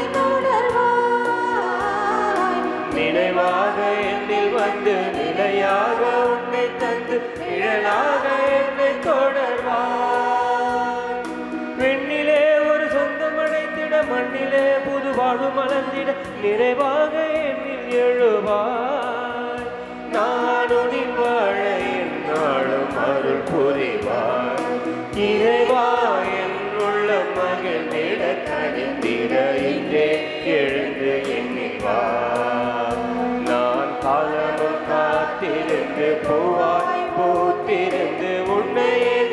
தொடர்வாய் நினைவாக என்னில் வந்து நிலையாக உன்னை தந்து நிழலாக என்னை தொடர்வாய் பெண்ணிலே ஒரு சொந்தம் அடைந்திட மண்ணிலே புது வாழ்வு மலர்ந்திட நிறைவாக என்னில் எழுவாய் நானுனில் வாழ என்னாலும் அருள் புரிவாய் இறைவா என்னுள்ள மகிழ்ந்திட கணிந்திட இன்றே எழுந்து எண்ணில் வா நான் காலமும் காத்திருந்து பூவாய் பூத்திருந்து உன்னை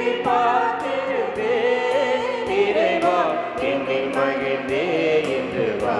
எதிர்பார்த்திருந்தேன் இறைவா என்னில் மகிழ்ந்தே என்று வா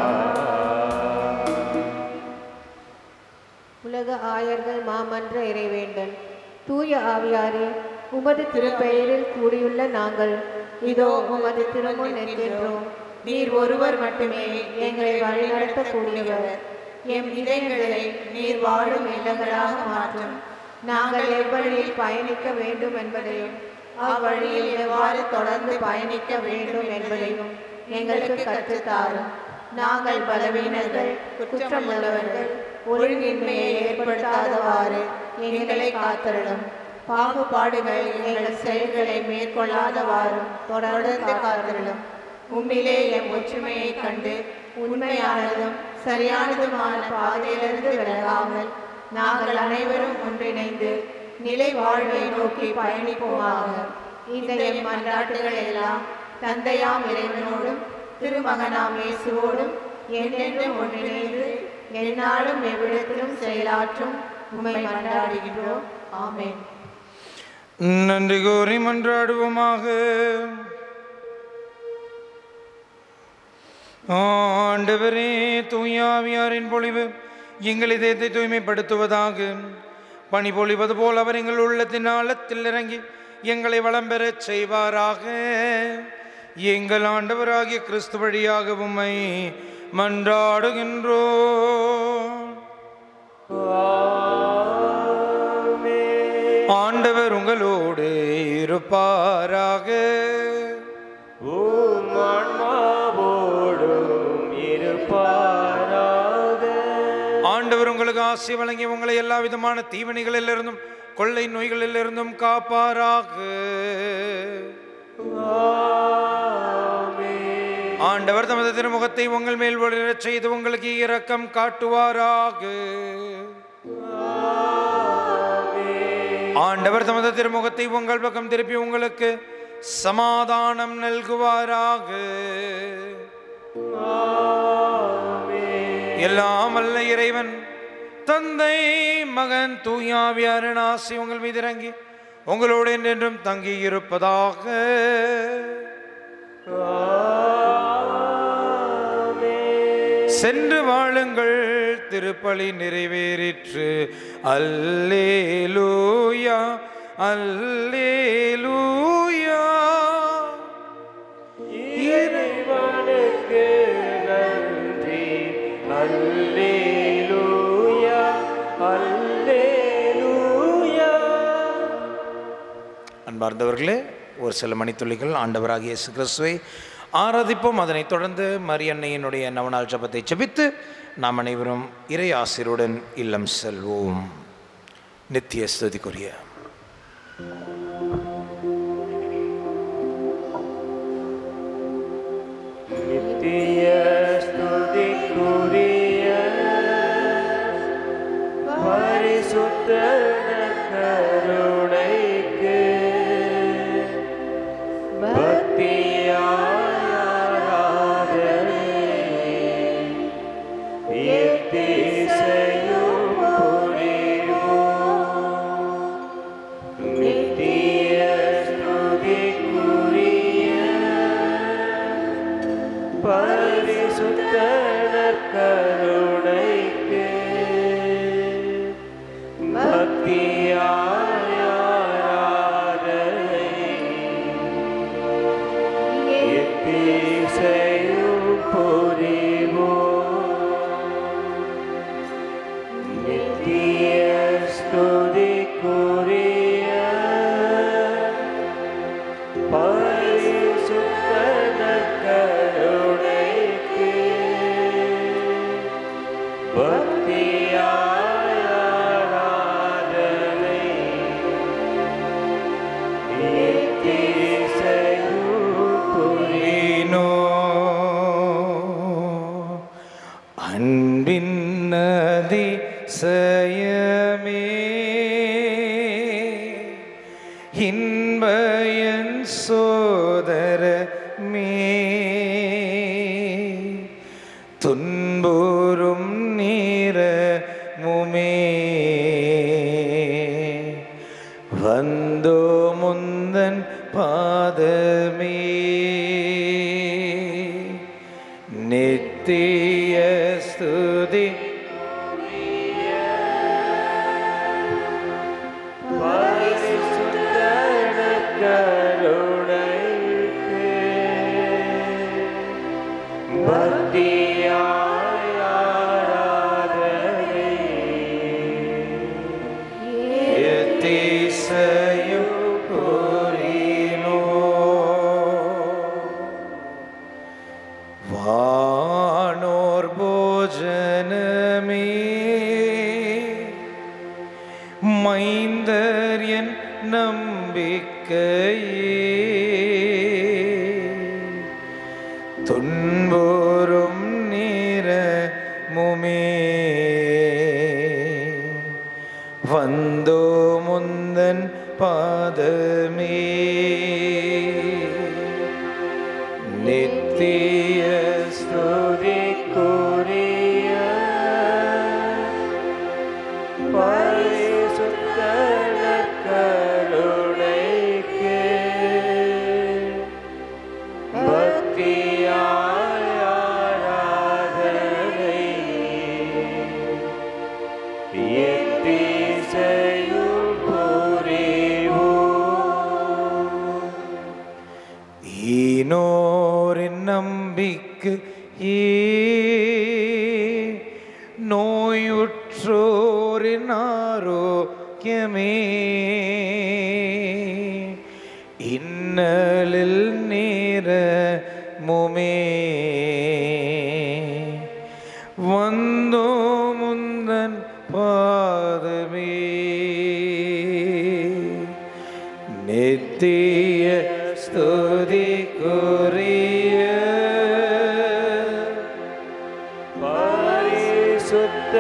உலக ஆயர்கள் மாமன்ற இறைவேண்டல் தூய ஆவியாரே உமது திருப்பெயரில் கூடியுள்ள நாங்கள் இதோ உமது திருமுன் நிற்கின்றோம் நீர் ஒருவர் மட்டுமே எங்களை வழிநடத்தக்கூடியவர் எம் இதயங்களை நீர் வாழும் இல்லங்களாக மாற்றும் நாங்கள் எவ்வழியில் பயணிக்க வேண்டும் என்பதையும் அவ்வழியில் எவ்வாறு தொடர்ந்து பயணிக்க வேண்டும் என்பதையும் எங்களுக்கு கற்றுத்தாரும் நாங்கள் பலவீனர்கள் குற்றமுள்ளவர்கள் ஒழுங்கின்மையை ஏற்படுத்தாதவாறு எங்களை காத்தருளும் பாகுபாடுகள் எங்கள் செயல்களை மேற்கொள்ளாதவாறும் தொடர்ந்து காத்தருளும் உம்மிலே எம் ஒற்றுமையை கண்டு உண்மையானதும் சரியானதுமான பாதையிலிருந்து விலகாமல் நாங்கள் அனைவரும் ஒன்றிணைந்து நிலை வாழ்வை நோக்கி பயணிப்போமாக இந்த எம் மன்றாட்டுகள் எல்லாம் தந்தையாம் இறைவனோடும் திருமகனாம் இயேசுவோடும் என்றென்றும் ஒன்றிணைந்து எந்நாளும் எவ்விடத்திலும் செயலாற்றும் உம்மை மன்றாடுகின்றோம் ஆமென் நன்றி கூறி மன்றாடுவோமாக ஆண்டவரே தூயாவியாரின் பொழிவு எங்கள் இதயத்தை தூய்மைப்படுத்துவதாக பனி பொழிவது போல் அவர் எங்கள் உள்ளத்தின் ஆழத்தில் இறங்கி எங்களை வளம் பெறச் செய்வாராக எங்கள் ஆண்டவராகிய கிறிஸ்து வழியாக உம்மை மன்றாடுகின்றோம் ஆண்டவர் உங்களோடு இருப்பாராக உம் ஆன்மாவோடும் இருப்பாராக ஆண்டவர் உங்களுக்கு ஆசி வழங்கி உங்களை எல்லா விதமான தீவனைகளிலிருந்தும் கொள்ளை நோய்களிலிருந்தும் காப்பாராக ஆண்டவர் தமது திருமுகத்தை உங்கள் மேல் ஒளிரச் செய்து உங்களுக்கு இரக்கம் காட்டுவாராக ஆண்டவர் தமது திருமுகத்தை உங்கள் பக்கம் திருப்பி உங்களுக்கு சமாதானம் நல்குவாராக எல்லாம் வல்ல இறைவன் தந்தை மகன் தூயாவியாரின் ஆசி உங்கள் மீது இறங்கி உங்களோடு என்றென்றும் தங்கி இருப்பதாக சென்று வாழுங்கள் திருப்பலி நிறைவேறிற்று அல்லேலூயா அல்லேலூயா இறைவனுக்கு நன்றி அல்லேலூயா அல்லேலூயா அன்பார்ந்தவர்களே ஒரு சில மணித்துளிகள் ஆண்டவராகிய இயேசு கிறிஸ்துவை ஆராதிப்போம் அதனைத் தொடர்ந்து மரியன்னையினுடைய நவநாள் ஜபத்தை ஜெபித்து நாம் அனைவரும் இறை ஆசிரியருடன் இல்லம் செல்வோம் நித்திய ஸ்துதிக்குரிய நித்திய ஸ்துதிக்குரிய பரிசுத்த கருணைக்கு பக்தியாராதனை எத்திசையும் புரிவோம் நித்திய ஸ்துதிக்குரிய பரிசுத்த கருணைக்கு பக்தியாராதனை எத்திசையும் புரிவோம் நித்திய ஸ்துதிக்குரிய பரிசுத்த கருணைக்கு பக்தியாராதனை எத்திசையும் புரிவோம். ீனோ அன்பின் நதி சயமே இன்பயன் சோதரமே துன்புறும் நீரமுமே வந்தோ முந்தன் பாதமே நித்திய ஸ்துதி பரிசுத்த கருணைக்கு பக்தியாராதனை எத்திசையும் புரினோ வானோர் போஜனமே மைந்தர் என் நம்பிக்கையே துன்போறும் நீரமுமே வந்தோ முந்தன் பாதமே நித்திய ஸ்துதிக்குரிய பரிசுத்த கருணைக்கு பக்தியாராதனை எத்திசையும் புரிவோம் ஈனோரின் நம்பிக்கை ஏ நோயுற்றோரின் ஆரோக்கியமே இன்னலில் நேரமுமே வந்தோ முந்தன் பாதமே நித்திய ஸ்துதிக்குரிய பரிசுத்த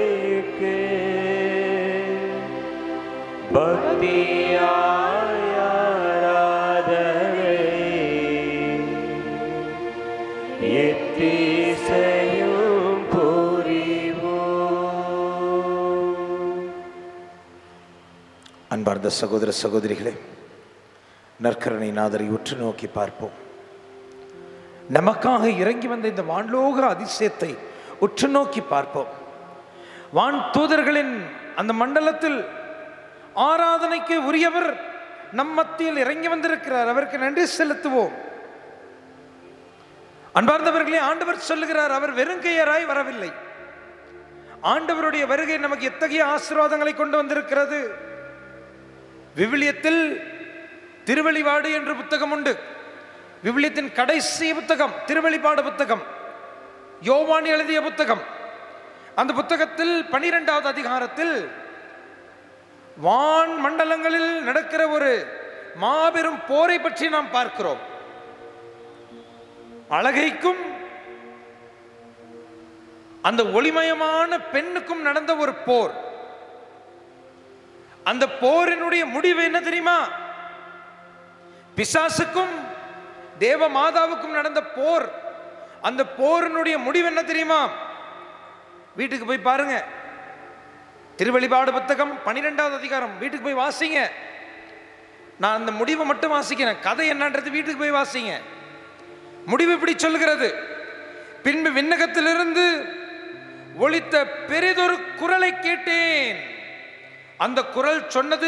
நற்கருணைக்கு பக்தியாயா எத்தீசையும் புரிவோம் அன்பார்ந்த சகோதர சகோதரிகளே நற்கரணை நாதரை உற்று நோக்கி பார்ப்போம் நமக்காக இறங்கி வந்த இந்த வான்லோக அதிசயத்தை உற்று நோக்கி பார்ப்போம் வான் தூதர்களின் அந்த மண்டலத்தில் ஆராதனைக்கு உரியவர் நம் மத்தியில் இறங்கி வந்திருக்கிறார் அவருக்கு நன்றி செலுத்துவோம் அன்பார்ந்தவர்களே ஆண்டவர் சொல்லுகிறார் அவர் வெறுங்கையராய் வரவில்லை ஆண்டவருடைய வருகை நமக்கு எத்தகைய ஆசீர்வாதங்களை கொண்டு வந்திருக்கிறது விவிலியத்தில் திருவெளிபாடு என்ற புத்தகம் உண்டு விவிலியத்தின் கடைசி புத்தகம் திருவெளிப்பாடு புத்தகம் யோவான் எழுதிய புத்தகம் அந்த புத்தகத்தில் பனிரெண்டாவது அதிகாரத்தில் வான் மண்டலங்களில் நடக்கிற ஒரு மாபெரும் போரை பற்றி நாம் பார்க்கிறோம் அழகைக்கும் அந்த ஒளிமயமான பெண்ணுக்கும் நடந்த ஒரு போர் அந்த போரினுடைய முடிவு என்ன தெரியுமா பிசாசுக்கும் தேவ மாதாவுக்கும் நடந்த போர் அந்த போரினுடைய முடிவு என்ன தெரியுமா வீட்டுக்கு போய் பாருங்க திருவெளிபாடு புத்தகம் பன்னிரெண்டாவது அதிகாரம் வீட்டுக்கு போய் வாசிங்க நான் அந்த முடிவை மட்டும் வாசிக்கிறேன் கதை என்னன்றது வீட்டுக்கு போய் வாசிங்க முடிவு இப்படி சொல்லுகிறது பின்பு விண்ணகத்திலிருந்து ஒலித்த பெரிதொரு குரலை கேட்டேன் அந்த குரல் சொன்னது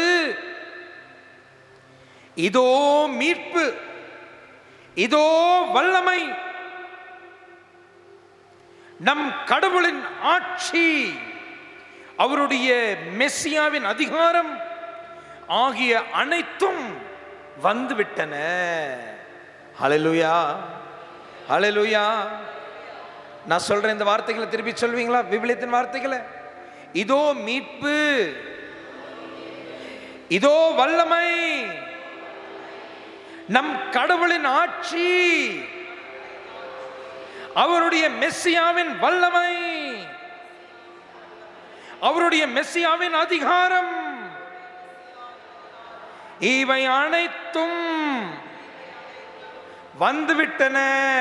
இதோ மீட்பு இதோ வல்லமை நம் கடவுளின் ஆட்சி அவருடைய மெஸ்ஸியாவின் அதிகாரம் ஆகிய அனைத்தும் வந்துவிட்டன ஹalleluya ஹalleluya நான் சொல்றேன் இந்த வார்த்தைகளை திருப்பி சொல்வீங்களா விவிலியத்தின் வார்த்தைகளை இதோ மீட்பு இதோ வல்லமை நம் கடவுளின் ஆட்சி அவருடைய மெஸ்ஸியாவின் வல்லமை அவருடைய மெஸ்ஸியாவின் அதிகாரம் இவை அனைத்தும் வந்துவிட்டன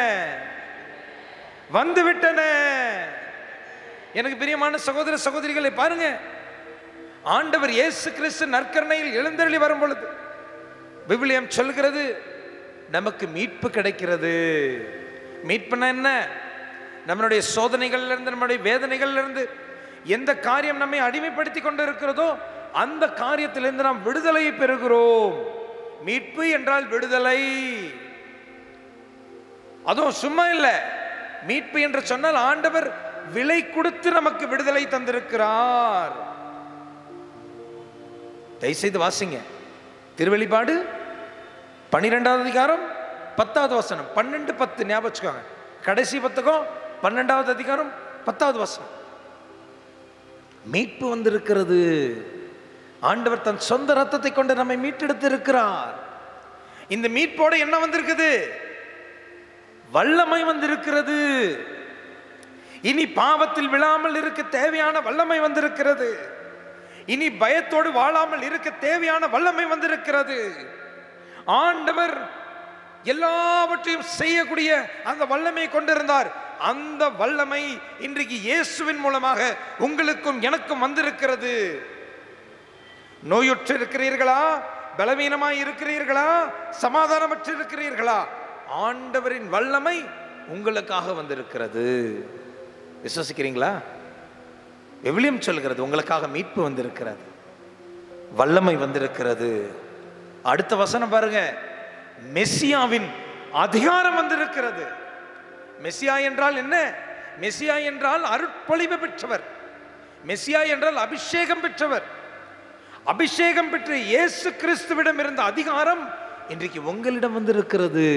வந்துவிட்டன எனக்கு பிரியமான சகோதர சகோதரிகளை பாருங்க ஆண்டவர் இயேசு கிறிஸ்து நற்கரணையில் எழுந்தருளி வரும் பொழுது விவிலியம் சொல்கிறது நமக்கு மீட்பு கிடைக்கிறது மீட்புனா என்ன நம்மளுடைய சோதனைகள்ல இருந்து நம்மளுடைய வேதனைகள்ல இருந்து எந்த காரியம் நம்மை அடிமைப்படுத்தி கொண்டு இருக்கிறதோ அந்த காரியத்திலிருந்து நாம் விடுதலையை பெறுகிறோம் மீட்பு என்றால் விடுதலை அதுவும் சும்மா இல்லை மீட்பு என்று சொன்னால் ஆண்டவர் விலை கொடுத்து நமக்கு விடுதலை தந்திருக்கிறார் தயவுசெய்து வாசிங்க திருவெளிப்பாடு பன்னிரெண்டாவது அதிகாரம் பத்தாவது வசனம் பன்னெண்டு பத்து ஞாபகம் வச்சுக்கோங்க கடைசி புத்தகம் பன்னெண்டாவது அதிகாரம் பத்தாவது வசனம் மீட்பு வந்திருக்கிறது ஆண்டவர் தன் சொந்த ரத்தத்தை கொண்டு நம்மை மீட்டெடுத்து இருக்கிறார் இந்த மீட்போட என்ன வந்திருக்குது வல்லமை வந்திருக்கிறது இனி பாவத்தில் விழாமல் இருக்க தேவையான வல்லமை வந்திருக்கிறது இனி பயத்தோடு வாழாமல் இருக்க தேவையான வல்லமை வந்திருக்கிறது ஆண்டவர் எல்லாவற்றையும் செய்யக்கூடிய அந்த வல்லமையை கொண்டிருந்தார் அந்த வல்லமை இன்றைக்கு இயேசுவின் மூலமாக உங்களுக்கும் எனக்கும் வந்திருக்கிறது நோயுற்று இருக்கிறீர்களா பலவீனமாய் இருக்கிறீர்களா சமாதானமற்று இருக்கிறீர்களா ஆண்டவரின் வல்லமை உங்களுக்காக வந்திருக்கிறது விசுவசிக்கிறீங்களா எவ்வளியம் சொல்கிறது உங்களுக்காக மீட்பு வந்திருக்கிறது வல்லமை வந்திருக்கிறது அடுத்த வசனம் பாருங்க மெஸ்ஸியாவின் அதிகாரம் வந்திருக்கிறது மெஸ்ஸியா என்றால் என்ன மெஸ்ஸியா என்றால் அருட்பொழிவு பெற்றவர் மெஸ்ஸியா என்றால் அபிஷேகம் பெற்றவர் அபிஷேகம் பெற்ற இயேசு கிறிஸ்துவிடம் இருந்த அதிகாரம் இன்றைக்கு உங்களிடம் வந்திருக்கிறது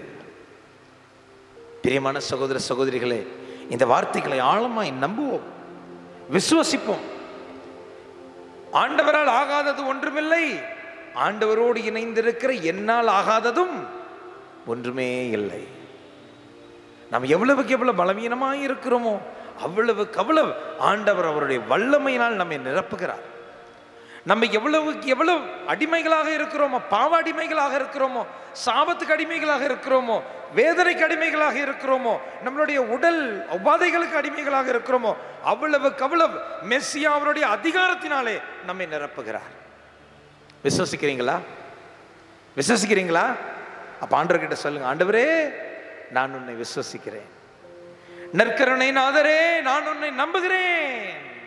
பிரியமான சகோதர சகோதரிகளே இந்த வார்த்தைகளை ஆழமாய் நம்புவோம் விசுவசிப்போம் ஆண்டவரால் ஆகாதது ஒன்றுமில்லை ஆண்டவரோடு இணைந்திருக்கிற என்னால் ஆகாததும் ஒன்றுமே இல்லை நாம் எவ்வளவுக்கு எவ்வளவு பலவீனமாய் இருக்கிறோமோ அவ்வளவுக்கு அவ்வளவு ஆண்டவர் அவருடைய வல்லமையினால் நம்மை நிரப்புகிறார் நம்ம எவ்வளவுக்கு எவ்வளவு அடிமைகளாக இருக்கிறோமோ பாவ அடிமைகளாக இருக்கிறோமோ சாபத்துக்கு அடிமைகளாக இருக்கிறோமோ வேதனைக்கு அடிமைகளாக இருக்கிறோமோ நம்மளுடைய உடல் உபாதைகளுக்கு அடிமைகளாக இருக்கிறோமோ அவ்வளவுக்கு அவ்வளவு மெஸ்ஸியா அவருடைய அதிகாரத்தினாலே நம்மை நிரப்புகிறார் விசுவசிக்கிறீங்களா விசுவசிக்கிறீங்களா அப்ப ஆண்டவர்கிட்ட சொல்லுங்க ஆண்டவரே நான் உன்னை விசுவசிக்கிறேன் நற்கருணை நாதரே நான் உன்னை நம்புகிறேன்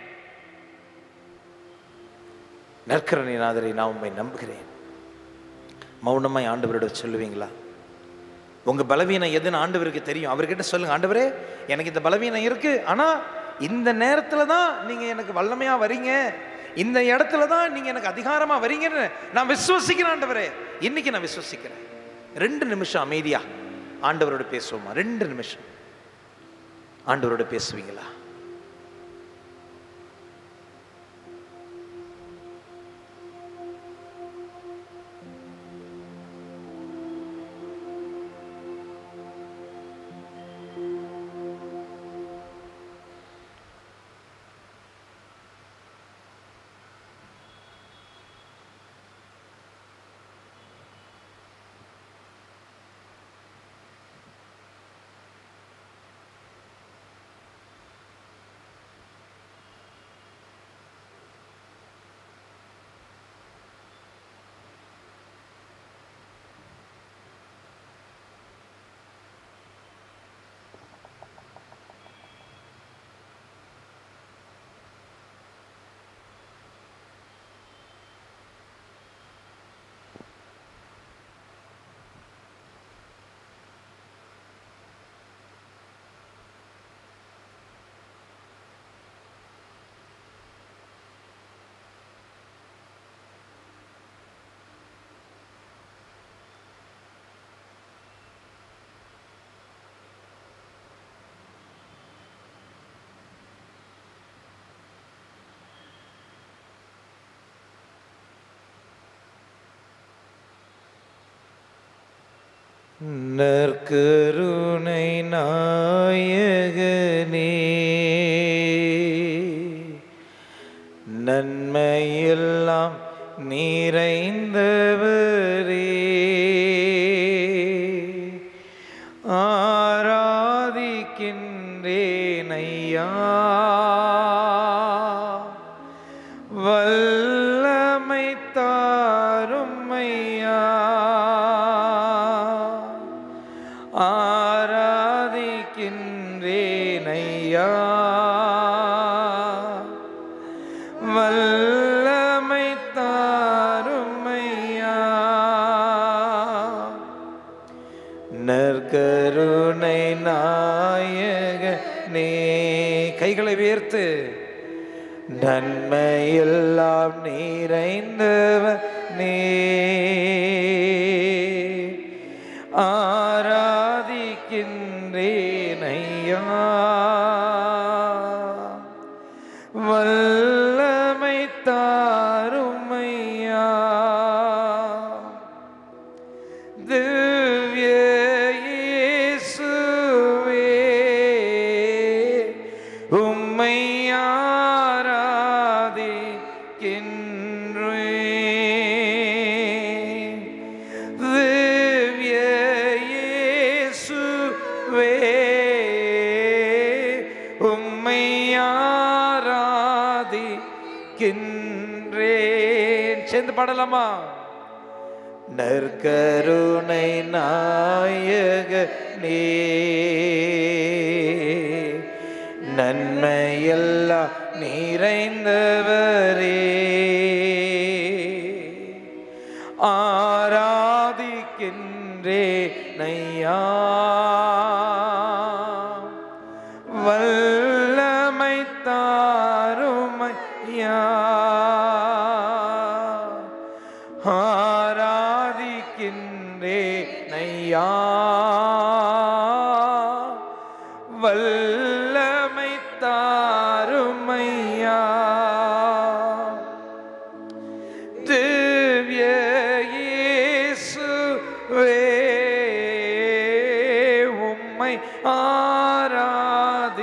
நற்கருணை நாதரை நான் உண்மை நம்புகிறேன் மௌனமாய் ஆண்டவரோட சொல்லுவீங்களா உங்க பலவீனம் எதுன்னு ஆண்டவருக்கு தெரியும் அவர்கிட்ட சொல்லுங்க ஆண்டவரே எனக்கு இந்த பலவீனம் இருக்கு ஆனா இந்த நேரத்துல தான் நீங்க எனக்கு வல்லமையா வரீங்க இந்த இடத்துல தான் நீங்க எனக்கு அதிகாரமா வரீங்கன்னு நான் விசுவசிக்கிறேன் ஆண்டவரே இன்னைக்கு நான் விசுவசிக்கிறேன் ரெண்டு நிமிஷம் அமைதியா ஆண்டவரோட பேசுவோமா ரெண்டு நிமிஷம் ஆண்டவரோட பேசுவீங்களா நற்கருணை நாயகனே நன்மையெல்லாம் நிறைந்தவரே ஆராதிக்கின்றேன் ஐயா வல்லமை தாரும் ஐயா ஆராதிக்கின்றேன் ஐயா வல்லமை தாரும் ஐயா நற்கருணை நாயகனே கைகளை உயர்த்து நன்மையெல்லாம் நிறைந்தவர் நீ ஆராதிக்கின்றேன் ஐயா வல்லமை தாரும் ஐயா திவ்ய இயேசுவே உம்மை ஆராதிக்கின்றேன் திவ்ய இயேசுவே உம்மை ஆராதிக்கின்றேன் சேர்ந்து பாடலாமா நற்கருணை நாயக நீ நன்மையெல்லாம் நிறைந்தவரே ஆராதிக்கின்றே நையா வல்லமை தாருமையா ஆராதிக்கின்றே நையா வல்லமை தாருமையா திவ்ய இயேசுவே உம்மை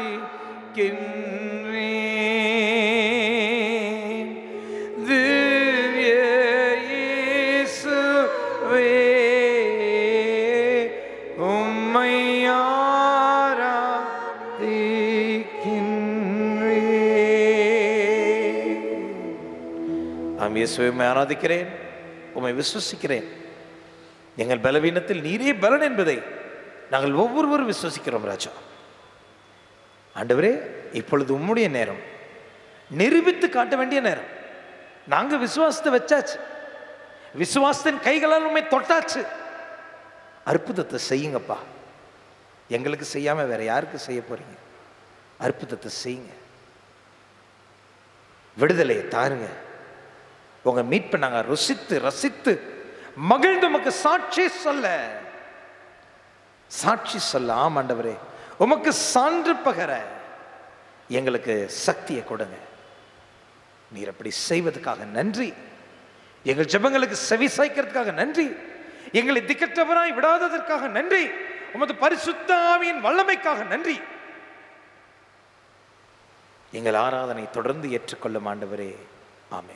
ஆராதிக்கின்றேன் திவ்ய ஆம் இயேசுவை உம்மை ஆராதிக்கிறேன் உம்மை விசுவசிக்கிறேன் எங்கள் பலவீனத்தில் நீரே பலன் என்பதை நாங்கள் ஒவ்வொருவரும் விசுவசிக்கிறோம் ராஜா ஆண்டவரே இப்பொழுது உம்முடைய நேரம் நிரூபித்து காட்ட வேண்டிய நேரம் நாங்க விசுவாசத்தை வச்சாச்சு விசுவாசத்தின் கைகளால் உண்மை தொட்டாச்சு அற்புதத்தை செய்யுங்கப்பா எங்களுக்கு செய்யாம வேற யாருக்கு செய்ய போறீங்க அற்புதத்தை செய்யுங்க விடுதலையை தாருங்க உங்க மீட்பை நாங்க ருசித்து ரசித்து மகிழ்ந்து உமக்கு சாட்சி சொல்ல சாட்சி சொல்ல ஆம் ஆண்டவரே உமக்கு சான்று பகர எங்களுக்கு சக்தியை கொடுங்க நீர் அப்படி செய்வதற்காக நன்றி எங்கள் ஜெபங்களுக்கு செவி சாய்க்கிறதுக்காக நன்றி எங்களை திக்கற்றவராய் விடாததற்காக நன்றி உமது பரிசுத்த ஆவியின் வல்லமைக்காக நன்றி எங்கள் ஆராதனை தொடர்ந்து ஏற்றுக்கொள்ளும் ஆண்டவரே ஆமென்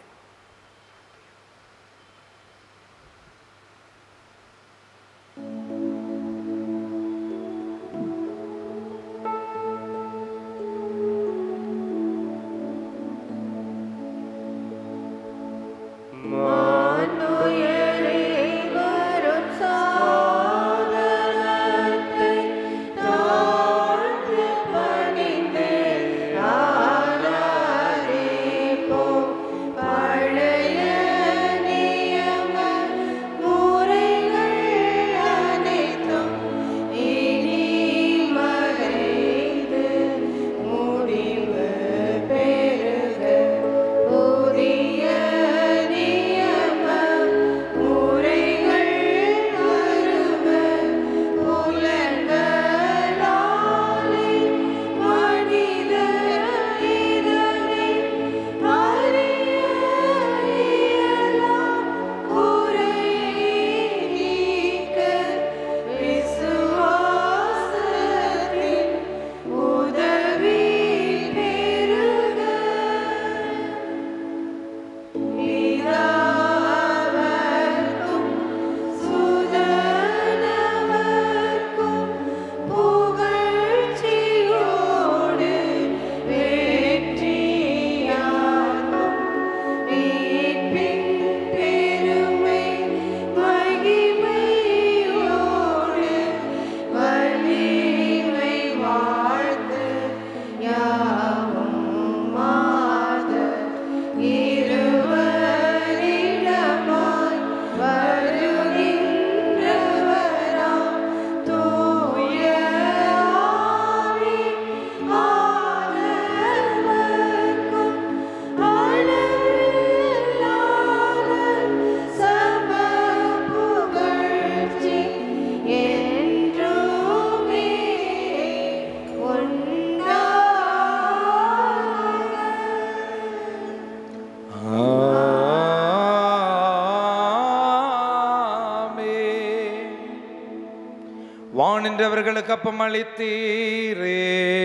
வானின்றவர்களுக்கு அப்பம் அளித்தீரே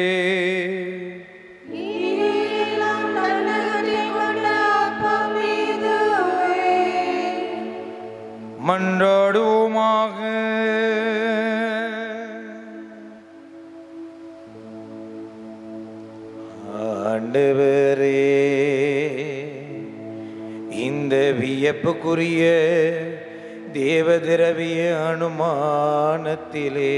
மன்றாடுவோமாக ஆண்டவரே இந்த வியப்புக்குரிய தேவதிரவிய அனுமானத்திலே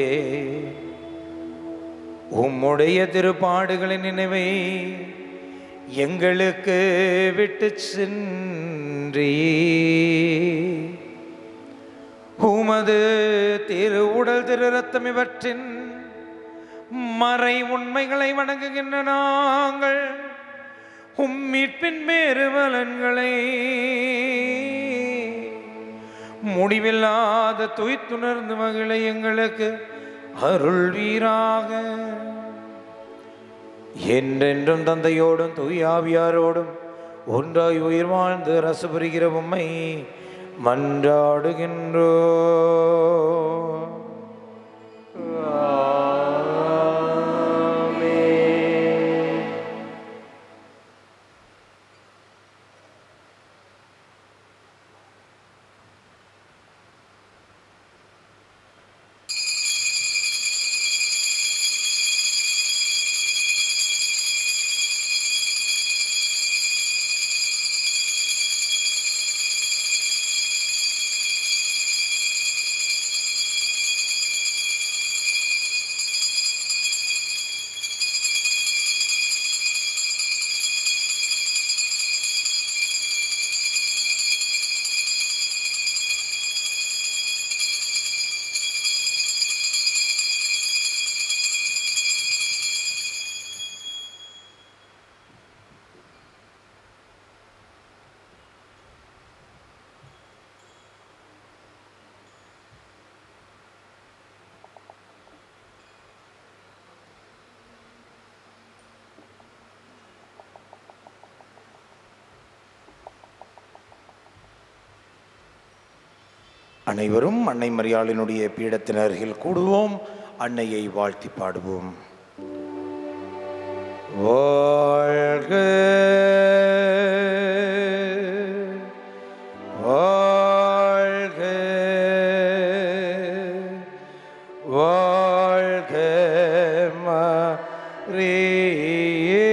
உம்முடைய திருப்பாடுகளின் நினைவை எங்களுக்கு விட்டு சென்றீ உமது திரு உடல் திரு ரத்தம் இவற்றின் மறை உண்மைகளை வணங்குகின்ற நாங்கள் உம்மீட்பின் மேறு பலன்களை முடிவில்லாத துய்த்துணர்ந்து மகிழ எங்களுக்கு அருள்வீராக என்றென்றும் தந்தையோடும் தூயாவியாரோடும் ஒன்றாய் உயிர் வாழ்ந்து ரசு புரிகிற உம்மை மன்றாடுகின்றோ அனைவரும் அன்னை மரியாளினுடைய பீடத்தின் அருகில் கூடுவோம் அன்னையை வாழ்த்தி பாடுவோம் வாழ்க வாழ்க வாழ்க மரியே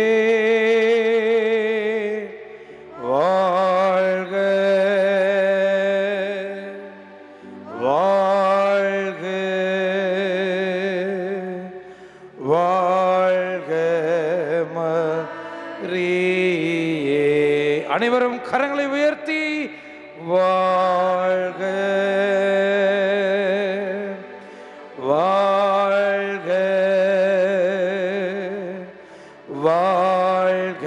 வாழ்க வாழ்க வாழ்க மரியே அனைவரும் கரங்களை உயர்த்தி வாழ்க வாழ்க வாழ்க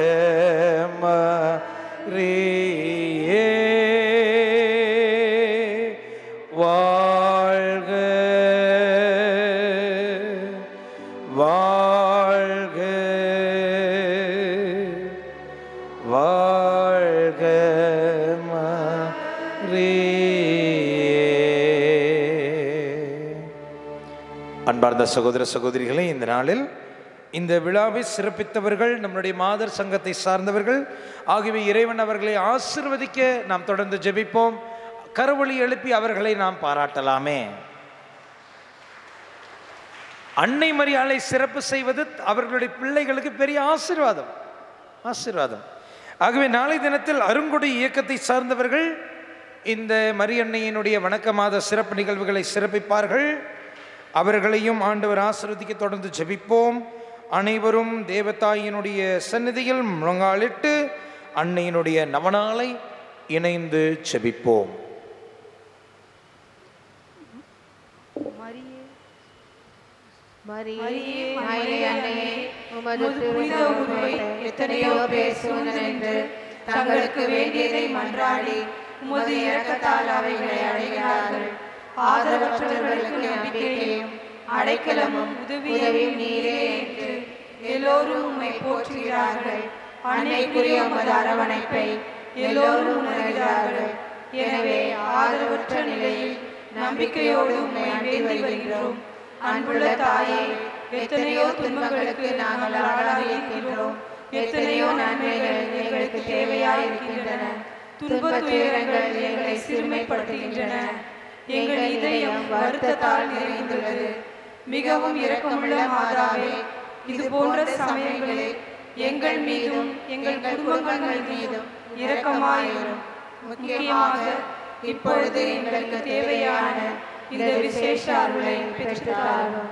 மரியே வாழ்க வாழ்க வாழ்க மரியே அன்பார்ந்த சகோதர சகோதரிகளே இந்த நாளில் இந்த விழாவை சிறப்பித்தவர்கள் நம்முடைய மாதர் சங்கத்தை சார்ந்தவர்கள் ஆகியவை இறைவன் அவர்களை ஆசிர்வதிக்க நாம் தொடர்ந்து ஜெபிப்போம் கருவொளி எழுப்பி அவர்களை நாம் பாராட்டலாமே அன்னை மரியாதை சிறப்பு செய்வது அவர்களுடைய பிள்ளைகளுக்கு பெரிய ஆசீர்வாதம் ஆசீர்வாதம் ஆகவே நாளை தினத்தில் அருங்கொடை இயக்கத்தை சார்ந்தவர்கள் இந்த மரியன்னையினுடைய வணக்க மாத சிறப்பு நிகழ்வுகளை சிறப்பிப்பார்கள் அவர்களையும் ஆண்டவர் ஆசீர்வதிக்க தொடர்ந்து ஜெபிப்போம் அனைவரும் தேவதாயினுடைய சந்நிதியில் முழங்காலிட்டு அன்னையினுடைய நவநாளை இணைந்து ஜெபிப்போம் மரியே மரியே அன்னையே உமது புனித உருவை எத்தனையோ பேர் சூழ்நின்று தங்களுக்கு வேண்டியதை மன்றாடி உமது இரக்கத்தால் அவைகளை அடைகிறார்கள் ஆதரவற்றவர்களுக்கு நம்பிக்கையும் அடைக்கலமும் உதவியும் நீரே என்று எல்லோரும் உம்மை போற்றுகிறார்கள் அன்னைக்குரிய உமது அரவணைப்பை எல்லோரும் உணர்கிறார்கள் எனவே ஆதரவற்ற நிலையில் நம்பிக்கையோடு உம்மை அண்டி வருகின்றோம் அன்புள்ள தாயே எத்தனையோ துன்பங்களுக்கு நாங்கள் ஆளாகி இருக்கின்றோம் எத்தனையோ நன்மைகள் எங்களுக்கு தேவையாயிருக்கின்றன துன்ப துயரங்கள் எங்களை சிறுமைப்படுத்துகின்றன எங்கள் இதயம் வருத்தத்தால் நிறைந்துள்ளது மிகவும் இரக்கமுள்ள மாதாவே இது போன்ற சமயங்களில் எங்கள் மீதும் எங்கள் குடும்பங்கள் மீதும் இரக்கமாயிரும் முக்கியமாக இப்பொழுது எங்களுக்கு தேவையான இந்த விசேஷ அருளை பெற்றுத்தாரும்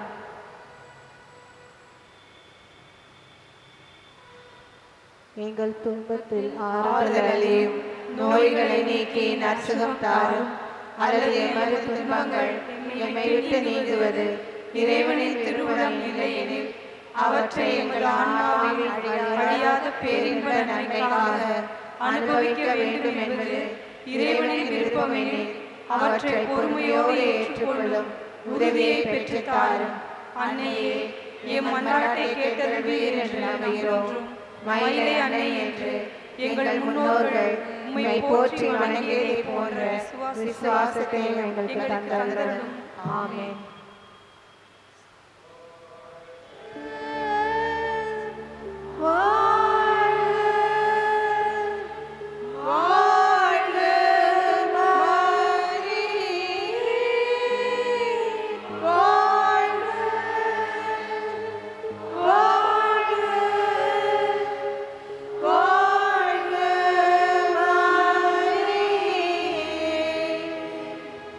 எங்கள் துன்பத்தில் ஆறுதலையும் நோய்களை நீக்கி நற்சுகம் தாரும் அல்லது எமது துன்பங்கள் எம்மை விட்டு நீங்குவது இறைவனின் திருவுளம் இல்லையெனில் அவற்றை எங்கள் ஆன்மாவில் அழியாத பேரின்ப நன்மைக்காக அனுபவிக்க வேண்டும் என்பது இறைவனின் விருப்பமெனில் அவற்றை பொறுமையோடு ஏற்றுக்கொள்ளும் உதவியை பெற்றுத் தாரும் அன்னையே எம் மன்றாட்டை கேட்டருள்வீர் என்று நம்புகிறோம் மயிலை அன்னை என்று எங்கள் முன்னோர்கள் உம்மை போற்றி வணங்கியதை போன்ற விசுவாசத்தை எங்களுக்கு தந்தருளும் ஆமென்